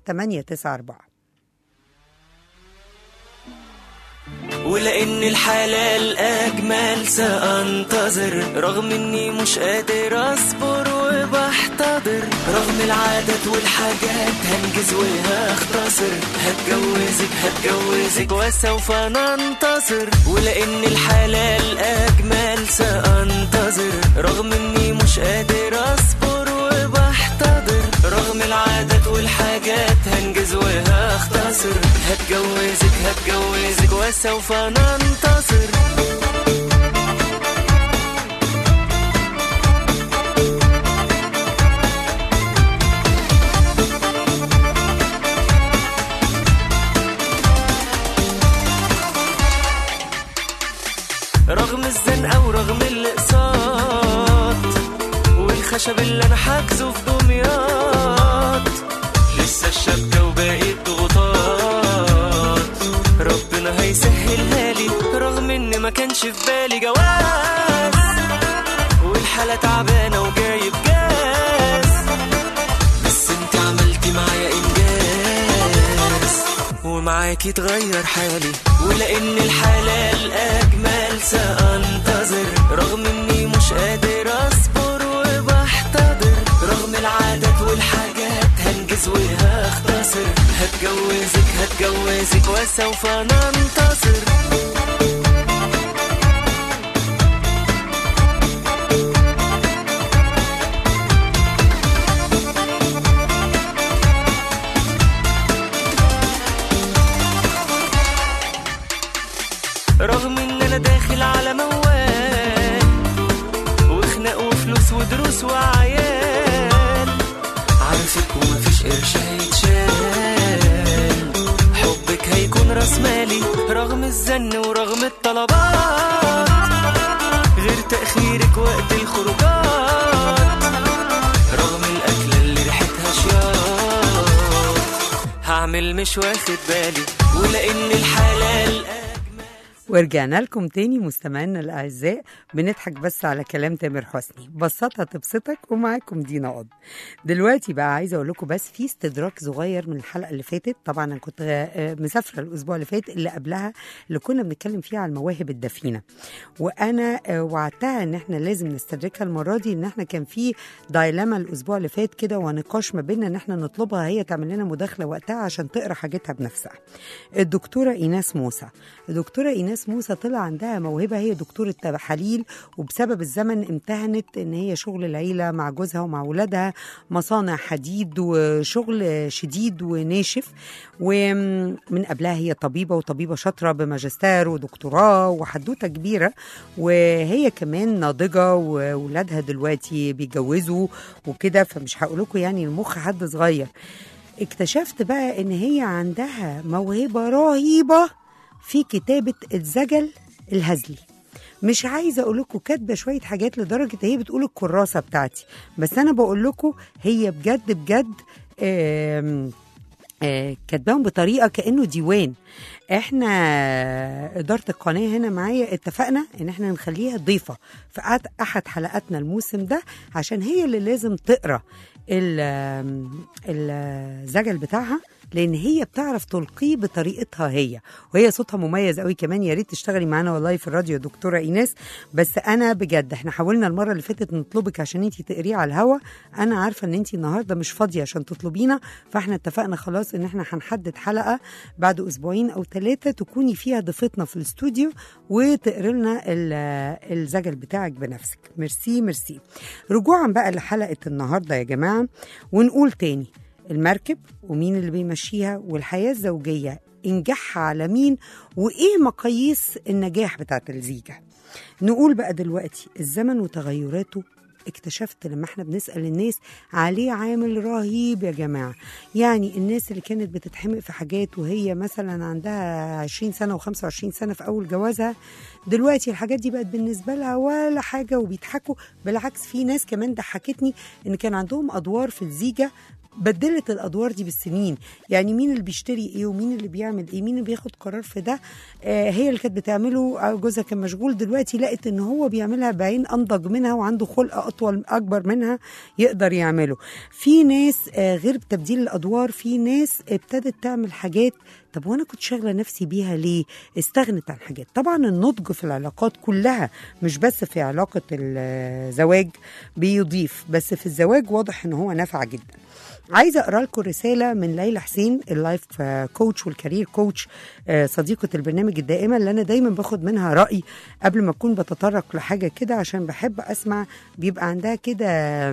894 ولأن الحلال أجمل سأنتظر رغم إني مش قادر أصبر وبحتضر رغم العادات والحاجات هنجز وهختصر هتجوزك هتجوزك وسوف ننتصر ولأن الحلال أجمل سأنتظر رغم إني مش قادر أصبر وبحتضر رغم العادات والحاجات هنجز وهختصر هتجوزك هتجوزك وسوف ننتصر رغم الزنقة ورغم الاقساط والخشب اللي انا حاجزه في دمياط لسه الشبكة وباقي الضغوطات ربنا هيسهلها لي رغم ان ما كانش في بالي جواز والحالة تعبانة وجايب جاز بس انت عملتي معايا انجاز ومعاكي تغير حالي ولان الحلال اجمل سانتظر رغم اني مش قادر اصبر وبحتضر رغم العادات والحاجات هنجز وهختصر هتجوزك هتجوزك وسوف ننتصر رغم ان انا داخل على موال وخناق وفلوس ودروس وعيال عارفك ومفيش قرش هيتشال حبك هيكون راس مالي رغم الزن ورغم الطلبات غير تأخيرك وقت الخروجات رغم الأكلة اللي ريحتها شياط هعمل مش واخد بالي ولأن الحلال ورجعنا لكم تاني مستمعينا الاعزاء بنضحك بس على كلام تامر حسني بسطها تبسطك ومعاكم دينا قض دلوقتي بقى عايزه اقول لكم بس في استدراك صغير من الحلقه اللي فاتت طبعا انا كنت آه، مسافره الاسبوع اللي فات اللي قبلها اللي كنا بنتكلم فيها على المواهب الدفينه وانا آه، وعدتها ان احنا لازم نستدركها المره دي ان احنا كان في دايلاما الاسبوع اللي فات كده ونقاش ما بيننا ان احنا نطلبها هي تعمل لنا مداخله وقتها عشان تقرا حاجتها بنفسها الدكتوره ايناس موسى الدكتوره ايناس موسى طلع عندها موهبه هي دكتوره تحاليل وبسبب الزمن امتهنت ان هي شغل العيله مع جوزها ومع ولادها مصانع حديد وشغل شديد وناشف ومن قبلها هي طبيبه وطبيبه شاطره بماجستير ودكتوراه وحدوته كبيره وهي كمان ناضجه واولادها دلوقتي بيتجوزوا وكده فمش هقول لكم يعني المخ حد صغير اكتشفت بقى ان هي عندها موهبه رهيبه في كتابه الزجل الهزلي مش عايزه اقول لكم كاتبه شويه حاجات لدرجه هي بتقول الكراسه بتاعتي بس انا بقول لكم هي بجد بجد آم آه، كاتباهم بطريقه كانه ديوان احنا اداره القناه هنا معايا اتفقنا ان احنا نخليها ضيفه في أحد- احد حلقاتنا الموسم ده عشان هي اللي لازم تقرا ال- الزجل بتاعها لان هي بتعرف تلقيه بطريقتها هي وهي صوتها مميز قوي كمان يا ريت تشتغلي معانا والله في الراديو يا دكتوره ايناس بس انا بجد احنا حاولنا المره اللي فاتت نطلبك عشان انت تقريه على الهوا انا عارفه ان انت النهارده مش فاضيه عشان تطلبينا فاحنا اتفقنا خلاص ان احنا هنحدد حلقه بعد اسبوعين او ثلاثه تكوني فيها ضيفتنا في الاستوديو وتقري لنا ال- الزجل بتاعك بنفسك ميرسي ميرسي رجوعا بقى لحلقه النهارده يا جماعه ونقول تاني المركب ومين اللي بيمشيها والحياه الزوجيه انجاحها على مين وايه مقاييس النجاح بتاعت الزيجه نقول بقى دلوقتي الزمن وتغيراته اكتشفت لما احنا بنسأل الناس عليه عامل رهيب يا جماعة يعني الناس اللي كانت بتتحمق في حاجات وهي مثلا عندها 20 سنة و25 سنة في أول جوازها دلوقتي الحاجات دي بقت بالنسبة لها ولا حاجة وبيضحكوا بالعكس في ناس كمان ضحكتني ان كان عندهم أدوار في الزيجة بدلت الادوار دي بالسنين يعني مين اللي بيشتري ايه ومين اللي بيعمل ايه مين اللي بياخد قرار في ده آه هي اللي كانت بتعمله أو جوزها كان مشغول دلوقتي لقت ان هو بيعملها بعين انضج منها وعنده خلق اطول اكبر منها يقدر يعمله في ناس آه غير تبديل الادوار في ناس ابتدت تعمل حاجات طب وانا كنت شاغله نفسي بيها ليه استغنت عن حاجات طبعا النضج في العلاقات كلها مش بس في علاقه الزواج بيضيف بس في الزواج واضح ان هو نافع جدا عايزه اقرا لكم رساله من ليلى حسين اللايف آه، كوتش والكارير كوتش آه، صديقه البرنامج الدائمه اللي انا دايما باخد منها راي قبل ما اكون بتطرق لحاجه كده عشان بحب اسمع بيبقى عندها كده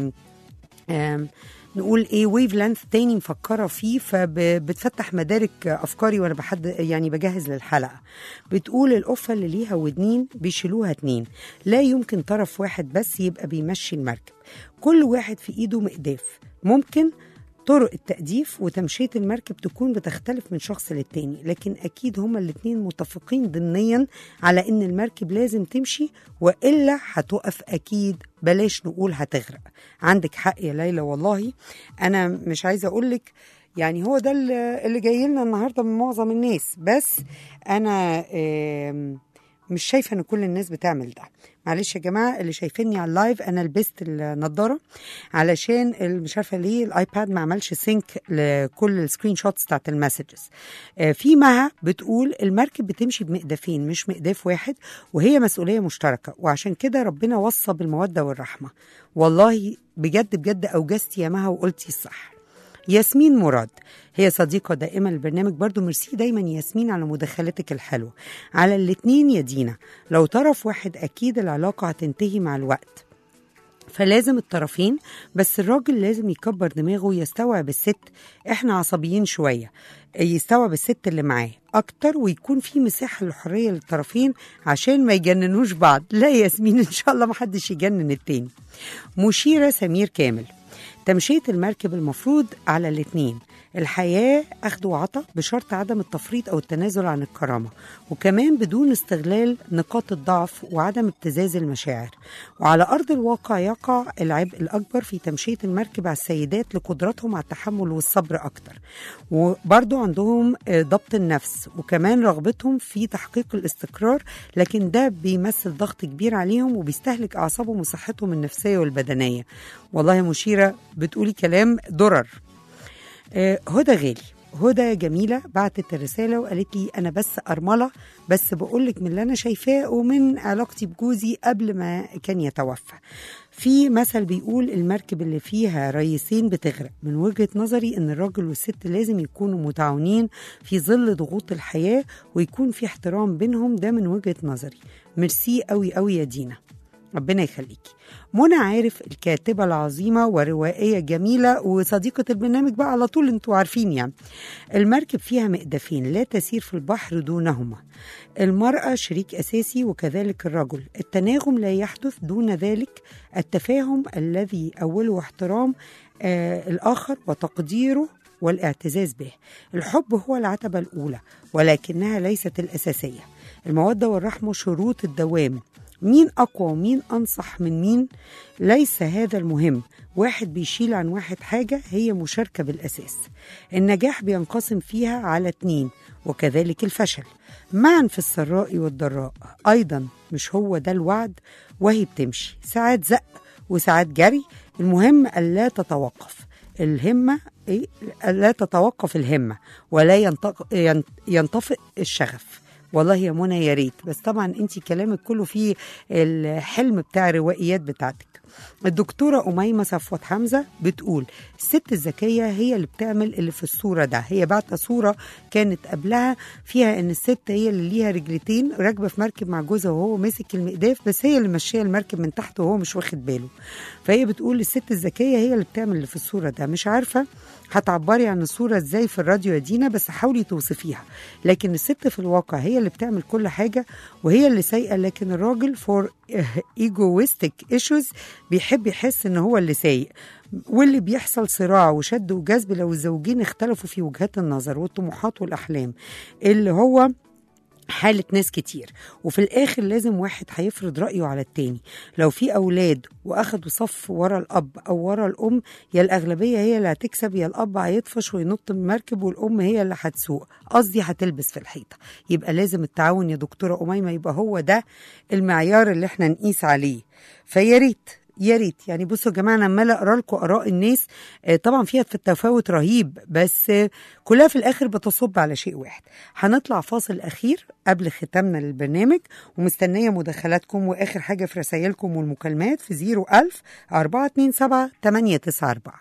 آم، نقول ايه ويف لانث تاني مفكره فيه فبتفتح مدارك افكاري وانا بحد يعني بجهز للحلقه بتقول القفه اللي ليها ودنين بيشيلوها اتنين لا يمكن طرف واحد بس يبقى بيمشي المركب كل واحد في ايده مقداف ممكن طرق التأديف وتمشية المركب تكون بتختلف من شخص للتاني لكن أكيد هما الاتنين متفقين ضمنيا على إن المركب لازم تمشي وإلا هتقف أكيد بلاش نقول هتغرق عندك حق يا ليلى والله أنا مش عايزة أقولك يعني هو ده اللي اللي جاي لنا النهارده من معظم الناس بس أنا آم، مش شايفه ان كل الناس بتعمل ده معلش يا جماعه اللي شايفيني على اللايف انا لبست النضاره علشان ال- مش عارفه ليه الايباد ما عملش سينك لكل السكرين شوتس بتاعت المسجز آه، في مها بتقول المركب بتمشي بمقدافين مش مقداف واحد وهي مسؤوليه مشتركه وعشان كده ربنا وصى بالموده والرحمه والله بجد بجد اوجزتي يا مها وقلتي الصح ياسمين مراد هي صديقة دائمة للبرنامج برضو ميرسي دايما ياسمين على مداخلتك الحلوة على الاتنين يا دينا لو طرف واحد أكيد العلاقة هتنتهي مع الوقت فلازم الطرفين بس الراجل لازم يكبر دماغه ويستوعب الست احنا عصبيين شوية يستوعب الست اللي معاه اكتر ويكون في مساحة للحرية للطرفين عشان ما يجننوش بعض لا يا ياسمين ان شاء الله محدش يجنن التاني مشيرة سمير كامل تمشية المركب المفروض على الاتنين الحياة أخذ وعطا بشرط عدم التفريط أو التنازل عن الكرامة وكمان بدون استغلال نقاط الضعف وعدم ابتزاز المشاعر وعلى أرض الواقع يقع العبء الأكبر في تمشية المركب على السيدات لقدرتهم على التحمل والصبر أكتر وبرضو عندهم آه، ضبط النفس وكمان رغبتهم في تحقيق الاستقرار لكن ده بيمثل ضغط كبير عليهم وبيستهلك أعصابهم وصحتهم النفسية والبدنية والله مشيرة بتقولي كلام درر آه، هدى غالي هدى جميلة بعتت الرسالة وقالت لي أنا بس أرملة بس بقولك من اللي أنا شايفاه ومن علاقتي بجوزي قبل ما كان يتوفى في مثل بيقول المركب اللي فيها ريسين بتغرق من وجهة نظري ان الراجل والست لازم يكونوا متعاونين في ظل ضغوط الحياة ويكون في احترام بينهم ده من وجهة نظري ميرسي قوي قوي يا دينا ربنا يخليكي منى عارف الكاتبة العظيمة وروائية جميلة وصديقة البرنامج بقى على طول انتوا عارفين يعني المركب فيها مئدفين لا تسير في البحر دونهما المرأة شريك أساسي وكذلك الرجل التناغم لا يحدث دون ذلك التفاهم الذي أوله احترام آه الآخر وتقديره والاعتزاز به الحب هو العتبة الأولى ولكنها ليست الأساسية المودة والرحمة شروط الدوام مين أقوى ومين أنصح من مين ليس هذا المهم واحد بيشيل عن واحد حاجة هي مشاركة بالأساس النجاح بينقسم فيها على اتنين وكذلك الفشل معا في السراء والضراء أيضا مش هو ده الوعد وهي بتمشي ساعات زق وساعات جري المهم ألا تتوقف الهمة إيه؟ لا تتوقف الهمة ولا ينطق ين- ينطفئ الشغف والله يا منى يا ريت بس طبعا انت كلامك كله فيه الحلم بتاع الروائيات بتاعتك الدكتورة أميمة صفوت حمزة بتقول الست الذكية هي اللي بتعمل اللي في الصورة ده هي بعت صورة كانت قبلها فيها ان الست هي اللي ليها رجلتين راكبة في مركب مع جوزها وهو ماسك المقداف بس هي اللي ماشية المركب من تحت وهو مش واخد باله فهي بتقول الست الذكية هي اللي بتعمل اللي في الصورة ده مش عارفة هتعبري عن الصورة ازاي في الراديو يا دينا بس حاولي توصفيها لكن الست في الواقع هي اللي بتعمل كل حاجة وهي اللي سايقة لكن الراجل فور ايجويستيك ايشوز بيحب يحس ان هو اللي سايق واللي بيحصل صراع وشد وجذب لو الزوجين اختلفوا في وجهات النظر والطموحات والأحلام اللي هو حالة ناس كتير وفي الآخر لازم واحد هيفرض رأيه على التاني لو في أولاد وأخدوا صف ورا الأب أو ورا الأم يا الأغلبية هي اللي هتكسب يا الأب هيطفش وينط من المركب والأم هي اللي هتسوق قصدي هتلبس في الحيطة يبقى لازم التعاون يا دكتورة أميمة يبقى هو ده المعيار اللي احنا نقيس عليه فيا ريت يا ريت يعني بصوا يا جماعه انا عماله اقرا لكم اراء الناس آه، طبعا فيها في التفاوت رهيب بس آه، كلها في الاخر بتصب على شيء واحد هنطلع فاصل اخير قبل ختامنا للبرنامج ومستنيه مداخلاتكم واخر حاجه في رسائلكم والمكالمات في 01000 427 894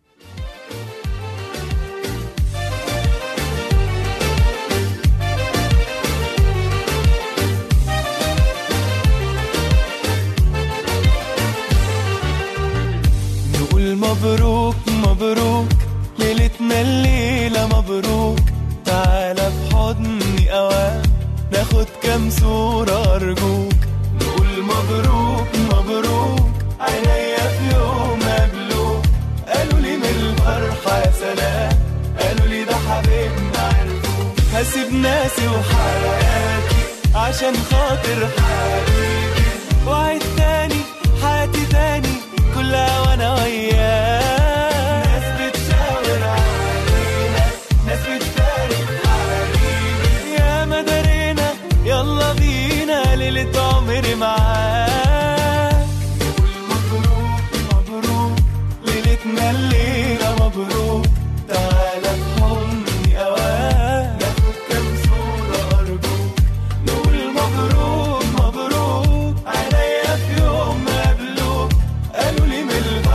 نقول مبروك مبروك ليلتنا الليلة مبروك تعالى في حضني أوام ناخد كام صورة أرجوك نقول مبروك مبروك عينيا في يوم قبلوك قالوا لي من الفرحة يا سلام قالوا لي ده حبيبنا عرفوك هسيب ناسي وحياتي عشان خاطر حبيبي وعيد تاني حياتي تاني كلها وانا وياك ناس بتشاور علينا ناس بتبارك حبيبي يا مدارينا يلا بينا ليلة عمري معاك مبروك مبروك ليلتنا الليلة مبروك تعالى في حضني أوام ناخد كام صورة أرجوك نقول مبروك مبروك عينيا في يوم ما قابلوك قالوا لي من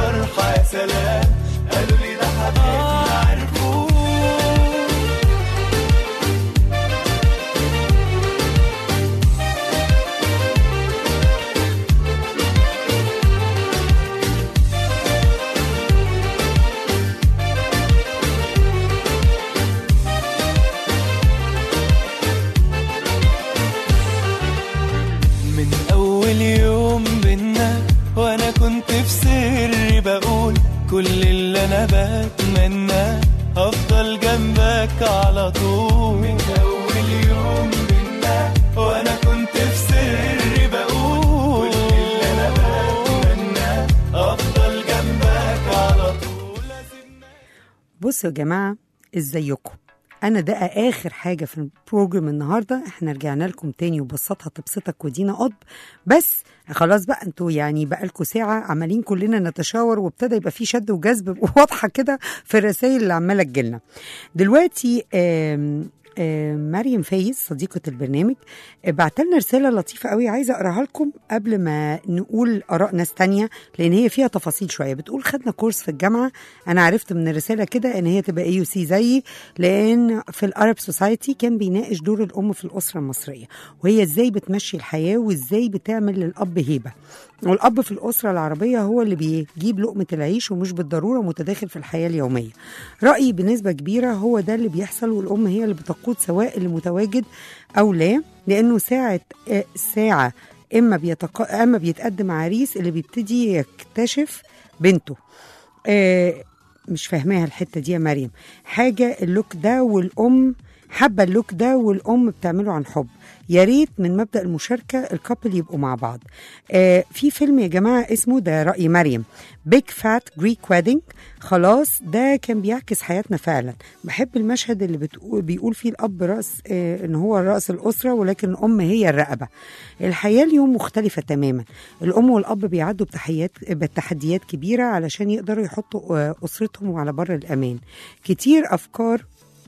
بتمنى افضل جنبك على طول من اول يوم بينا وانا كنت في سري بقول كل اللي انا بتمنى افضل جنبك على طول بصوا يا جماعة ازيكم انا ده اخر حاجة في البروجرام النهاردة احنا رجعنا لكم تاني وبسطها تبسطك ودينا قطب بس خلاص بقى انتوا يعني بقالكوا ساعة عمالين كلنا نتشاور وابتدى يبقى في شد وجذب واضحة كده في الرسائل اللي عمالة تجيلنا دلوقتي آم آم، مريم فايز صديقة البرنامج بعت لنا رسالة لطيفة قوي عايزة أقراها لكم قبل ما نقول آراء ناس تانية لأن هي فيها تفاصيل شوية بتقول خدنا كورس في الجامعة أنا عرفت من الرسالة كده إن هي تبقى اي سي زيي لأن في الأرب سوسايتي كان بيناقش دور الأم في الأسرة المصرية وهي إزاي بتمشي الحياة وإزاي بتعمل للأب هيبة والأب في الأسرة العربية هو اللي بيجيب لقمة العيش ومش بالضرورة متداخل في الحياة اليومية رأيي بنسبة كبيرة هو ده اللي بيحصل والأم هي اللي بتقود سواء اللي متواجد أو لا لأنه ساعة آه، ساعة إما بيتق... أما بيتقدم عريس اللي بيبتدي يكتشف بنته آه مش فاهماها الحتة دي يا مريم حاجة اللوك ده والأم حابة اللوك ده والأم بتعمله عن حب يا ريت من مبدأ المشاركة الكابل يبقوا مع بعض آه في فيلم يا جماعة اسمه ده رأي مريم بيج فات جريك ويدنج خلاص ده كان بيعكس حياتنا فعلا بحب المشهد اللي بتقول بيقول فيه الأب رأس آه إن هو رأس الأسرة ولكن الأم هي الرقبة الحياة اليوم مختلفة تماما الأم والأب بيعدوا بتحيات بتحديات كبيرة علشان يقدروا يحطوا آه، أسرتهم على بر الأمان كتير أفكار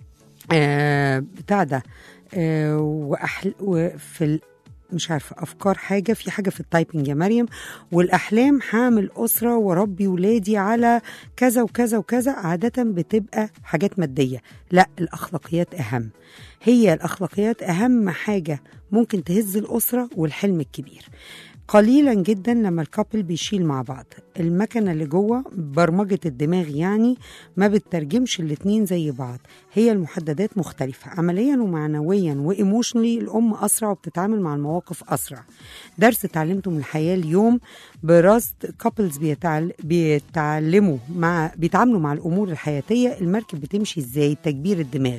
آه بتاع ده آه وأحل وفي ال... مش عارفة أفكار حاجة في حاجة في التايبنج يا مريم والأحلام حامل أسرة وربي ولادي على كذا وكذا وكذا عادة بتبقى حاجات مادية لا الأخلاقيات أهم هي الأخلاقيات أهم حاجة ممكن تهز الأسرة والحلم الكبير قليلا جدا لما الكابل بيشيل مع بعض المكنة اللي جوه برمجة الدماغ يعني ما بتترجمش الاتنين زي بعض هي المحددات مختلفة عمليا ومعنويا وإيموشنلي الأم أسرع وبتتعامل مع المواقف أسرع درس اتعلمته من الحياة اليوم برصد كابلز بيتعل... بيتعلموا مع بيتعاملوا مع الأمور الحياتية المركب بتمشي ازاي تكبير الدماغ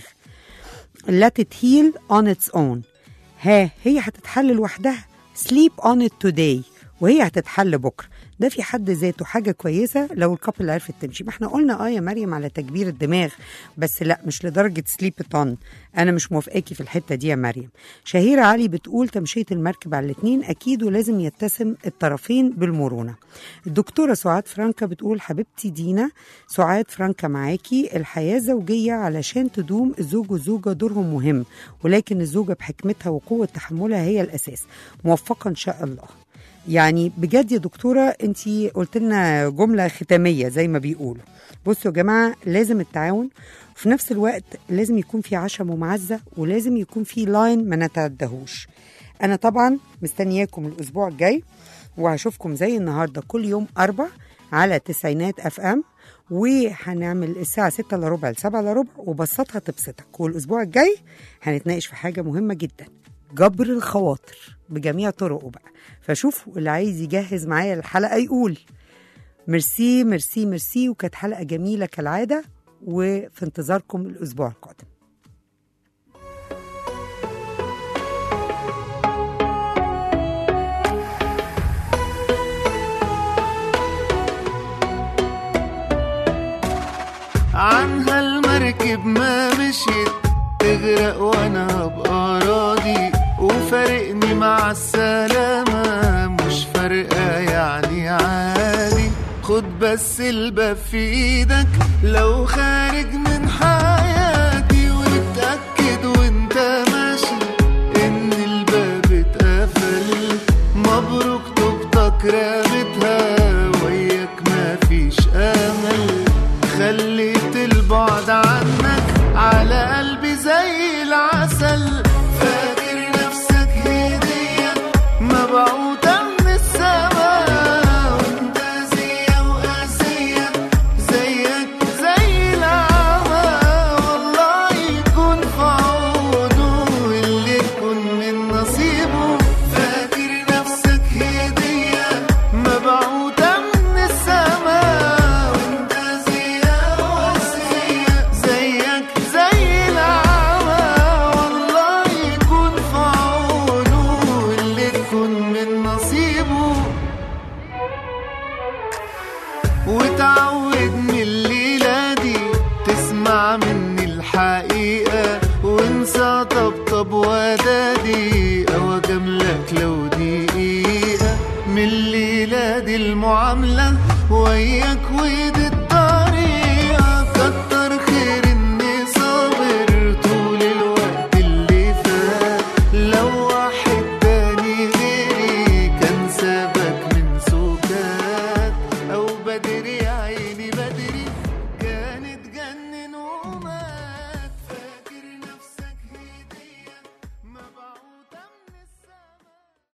let it heal on its own ها هي هتتحل لوحدها sleep on it today وهي هتتحل بكره ده في حد ذاته حاجه كويسه لو الكابل عرفت تمشي ما احنا قلنا اه يا مريم على تكبير الدماغ بس لا مش لدرجه سليب اون انا مش موافقاكي في الحته دي يا مريم شهيره علي بتقول تمشيه المركب على الاثنين اكيد ولازم يتسم الطرفين بالمرونه الدكتوره سعاد فرانكا بتقول حبيبتي دينا سعاد فرانكا معاكي الحياه زوجيه علشان تدوم الزوج والزوجه دورهم مهم ولكن الزوجه بحكمتها وقوه تحملها هي الاساس موفقه ان شاء الله يعني بجد يا دكتوره انت قلت لنا جمله ختاميه زي ما بيقولوا بصوا يا جماعه لازم التعاون وفي نفس الوقت لازم يكون في عشم ومعزه ولازم يكون في لاين ما نتعدهوش انا طبعا مستنياكم الاسبوع الجاي وهشوفكم زي النهارده كل يوم اربع على تسعينات اف ام وهنعمل الساعة 6 الا ربع ل 7 الا ربع وبسطها تبسطك والأسبوع الجاي هنتناقش في حاجة مهمة جدا جبر الخواطر بجميع طرقه بقى فشوفوا اللي عايز يجهز معايا الحلقة يقول ميرسي ميرسي ميرسي وكانت حلقة جميلة كالعادة وفي انتظاركم الأسبوع القادم عنها المركب ما مشيت تغرق وانا هبقى راضي وفارقني مع السلامة مش فارقة يعني عادي خد بس الباب في ايدك لو خارج من حياتي واتأكد وانت ماشي ان الباب اتقفل مبروك طوبتك رامتها وياك مفيش امل خليت البعد عنك على قلبي زي العسل فاكر نفسك هدية مبعوثة من السماء وانت زي وقاسية زيك زي العسل وياك وياك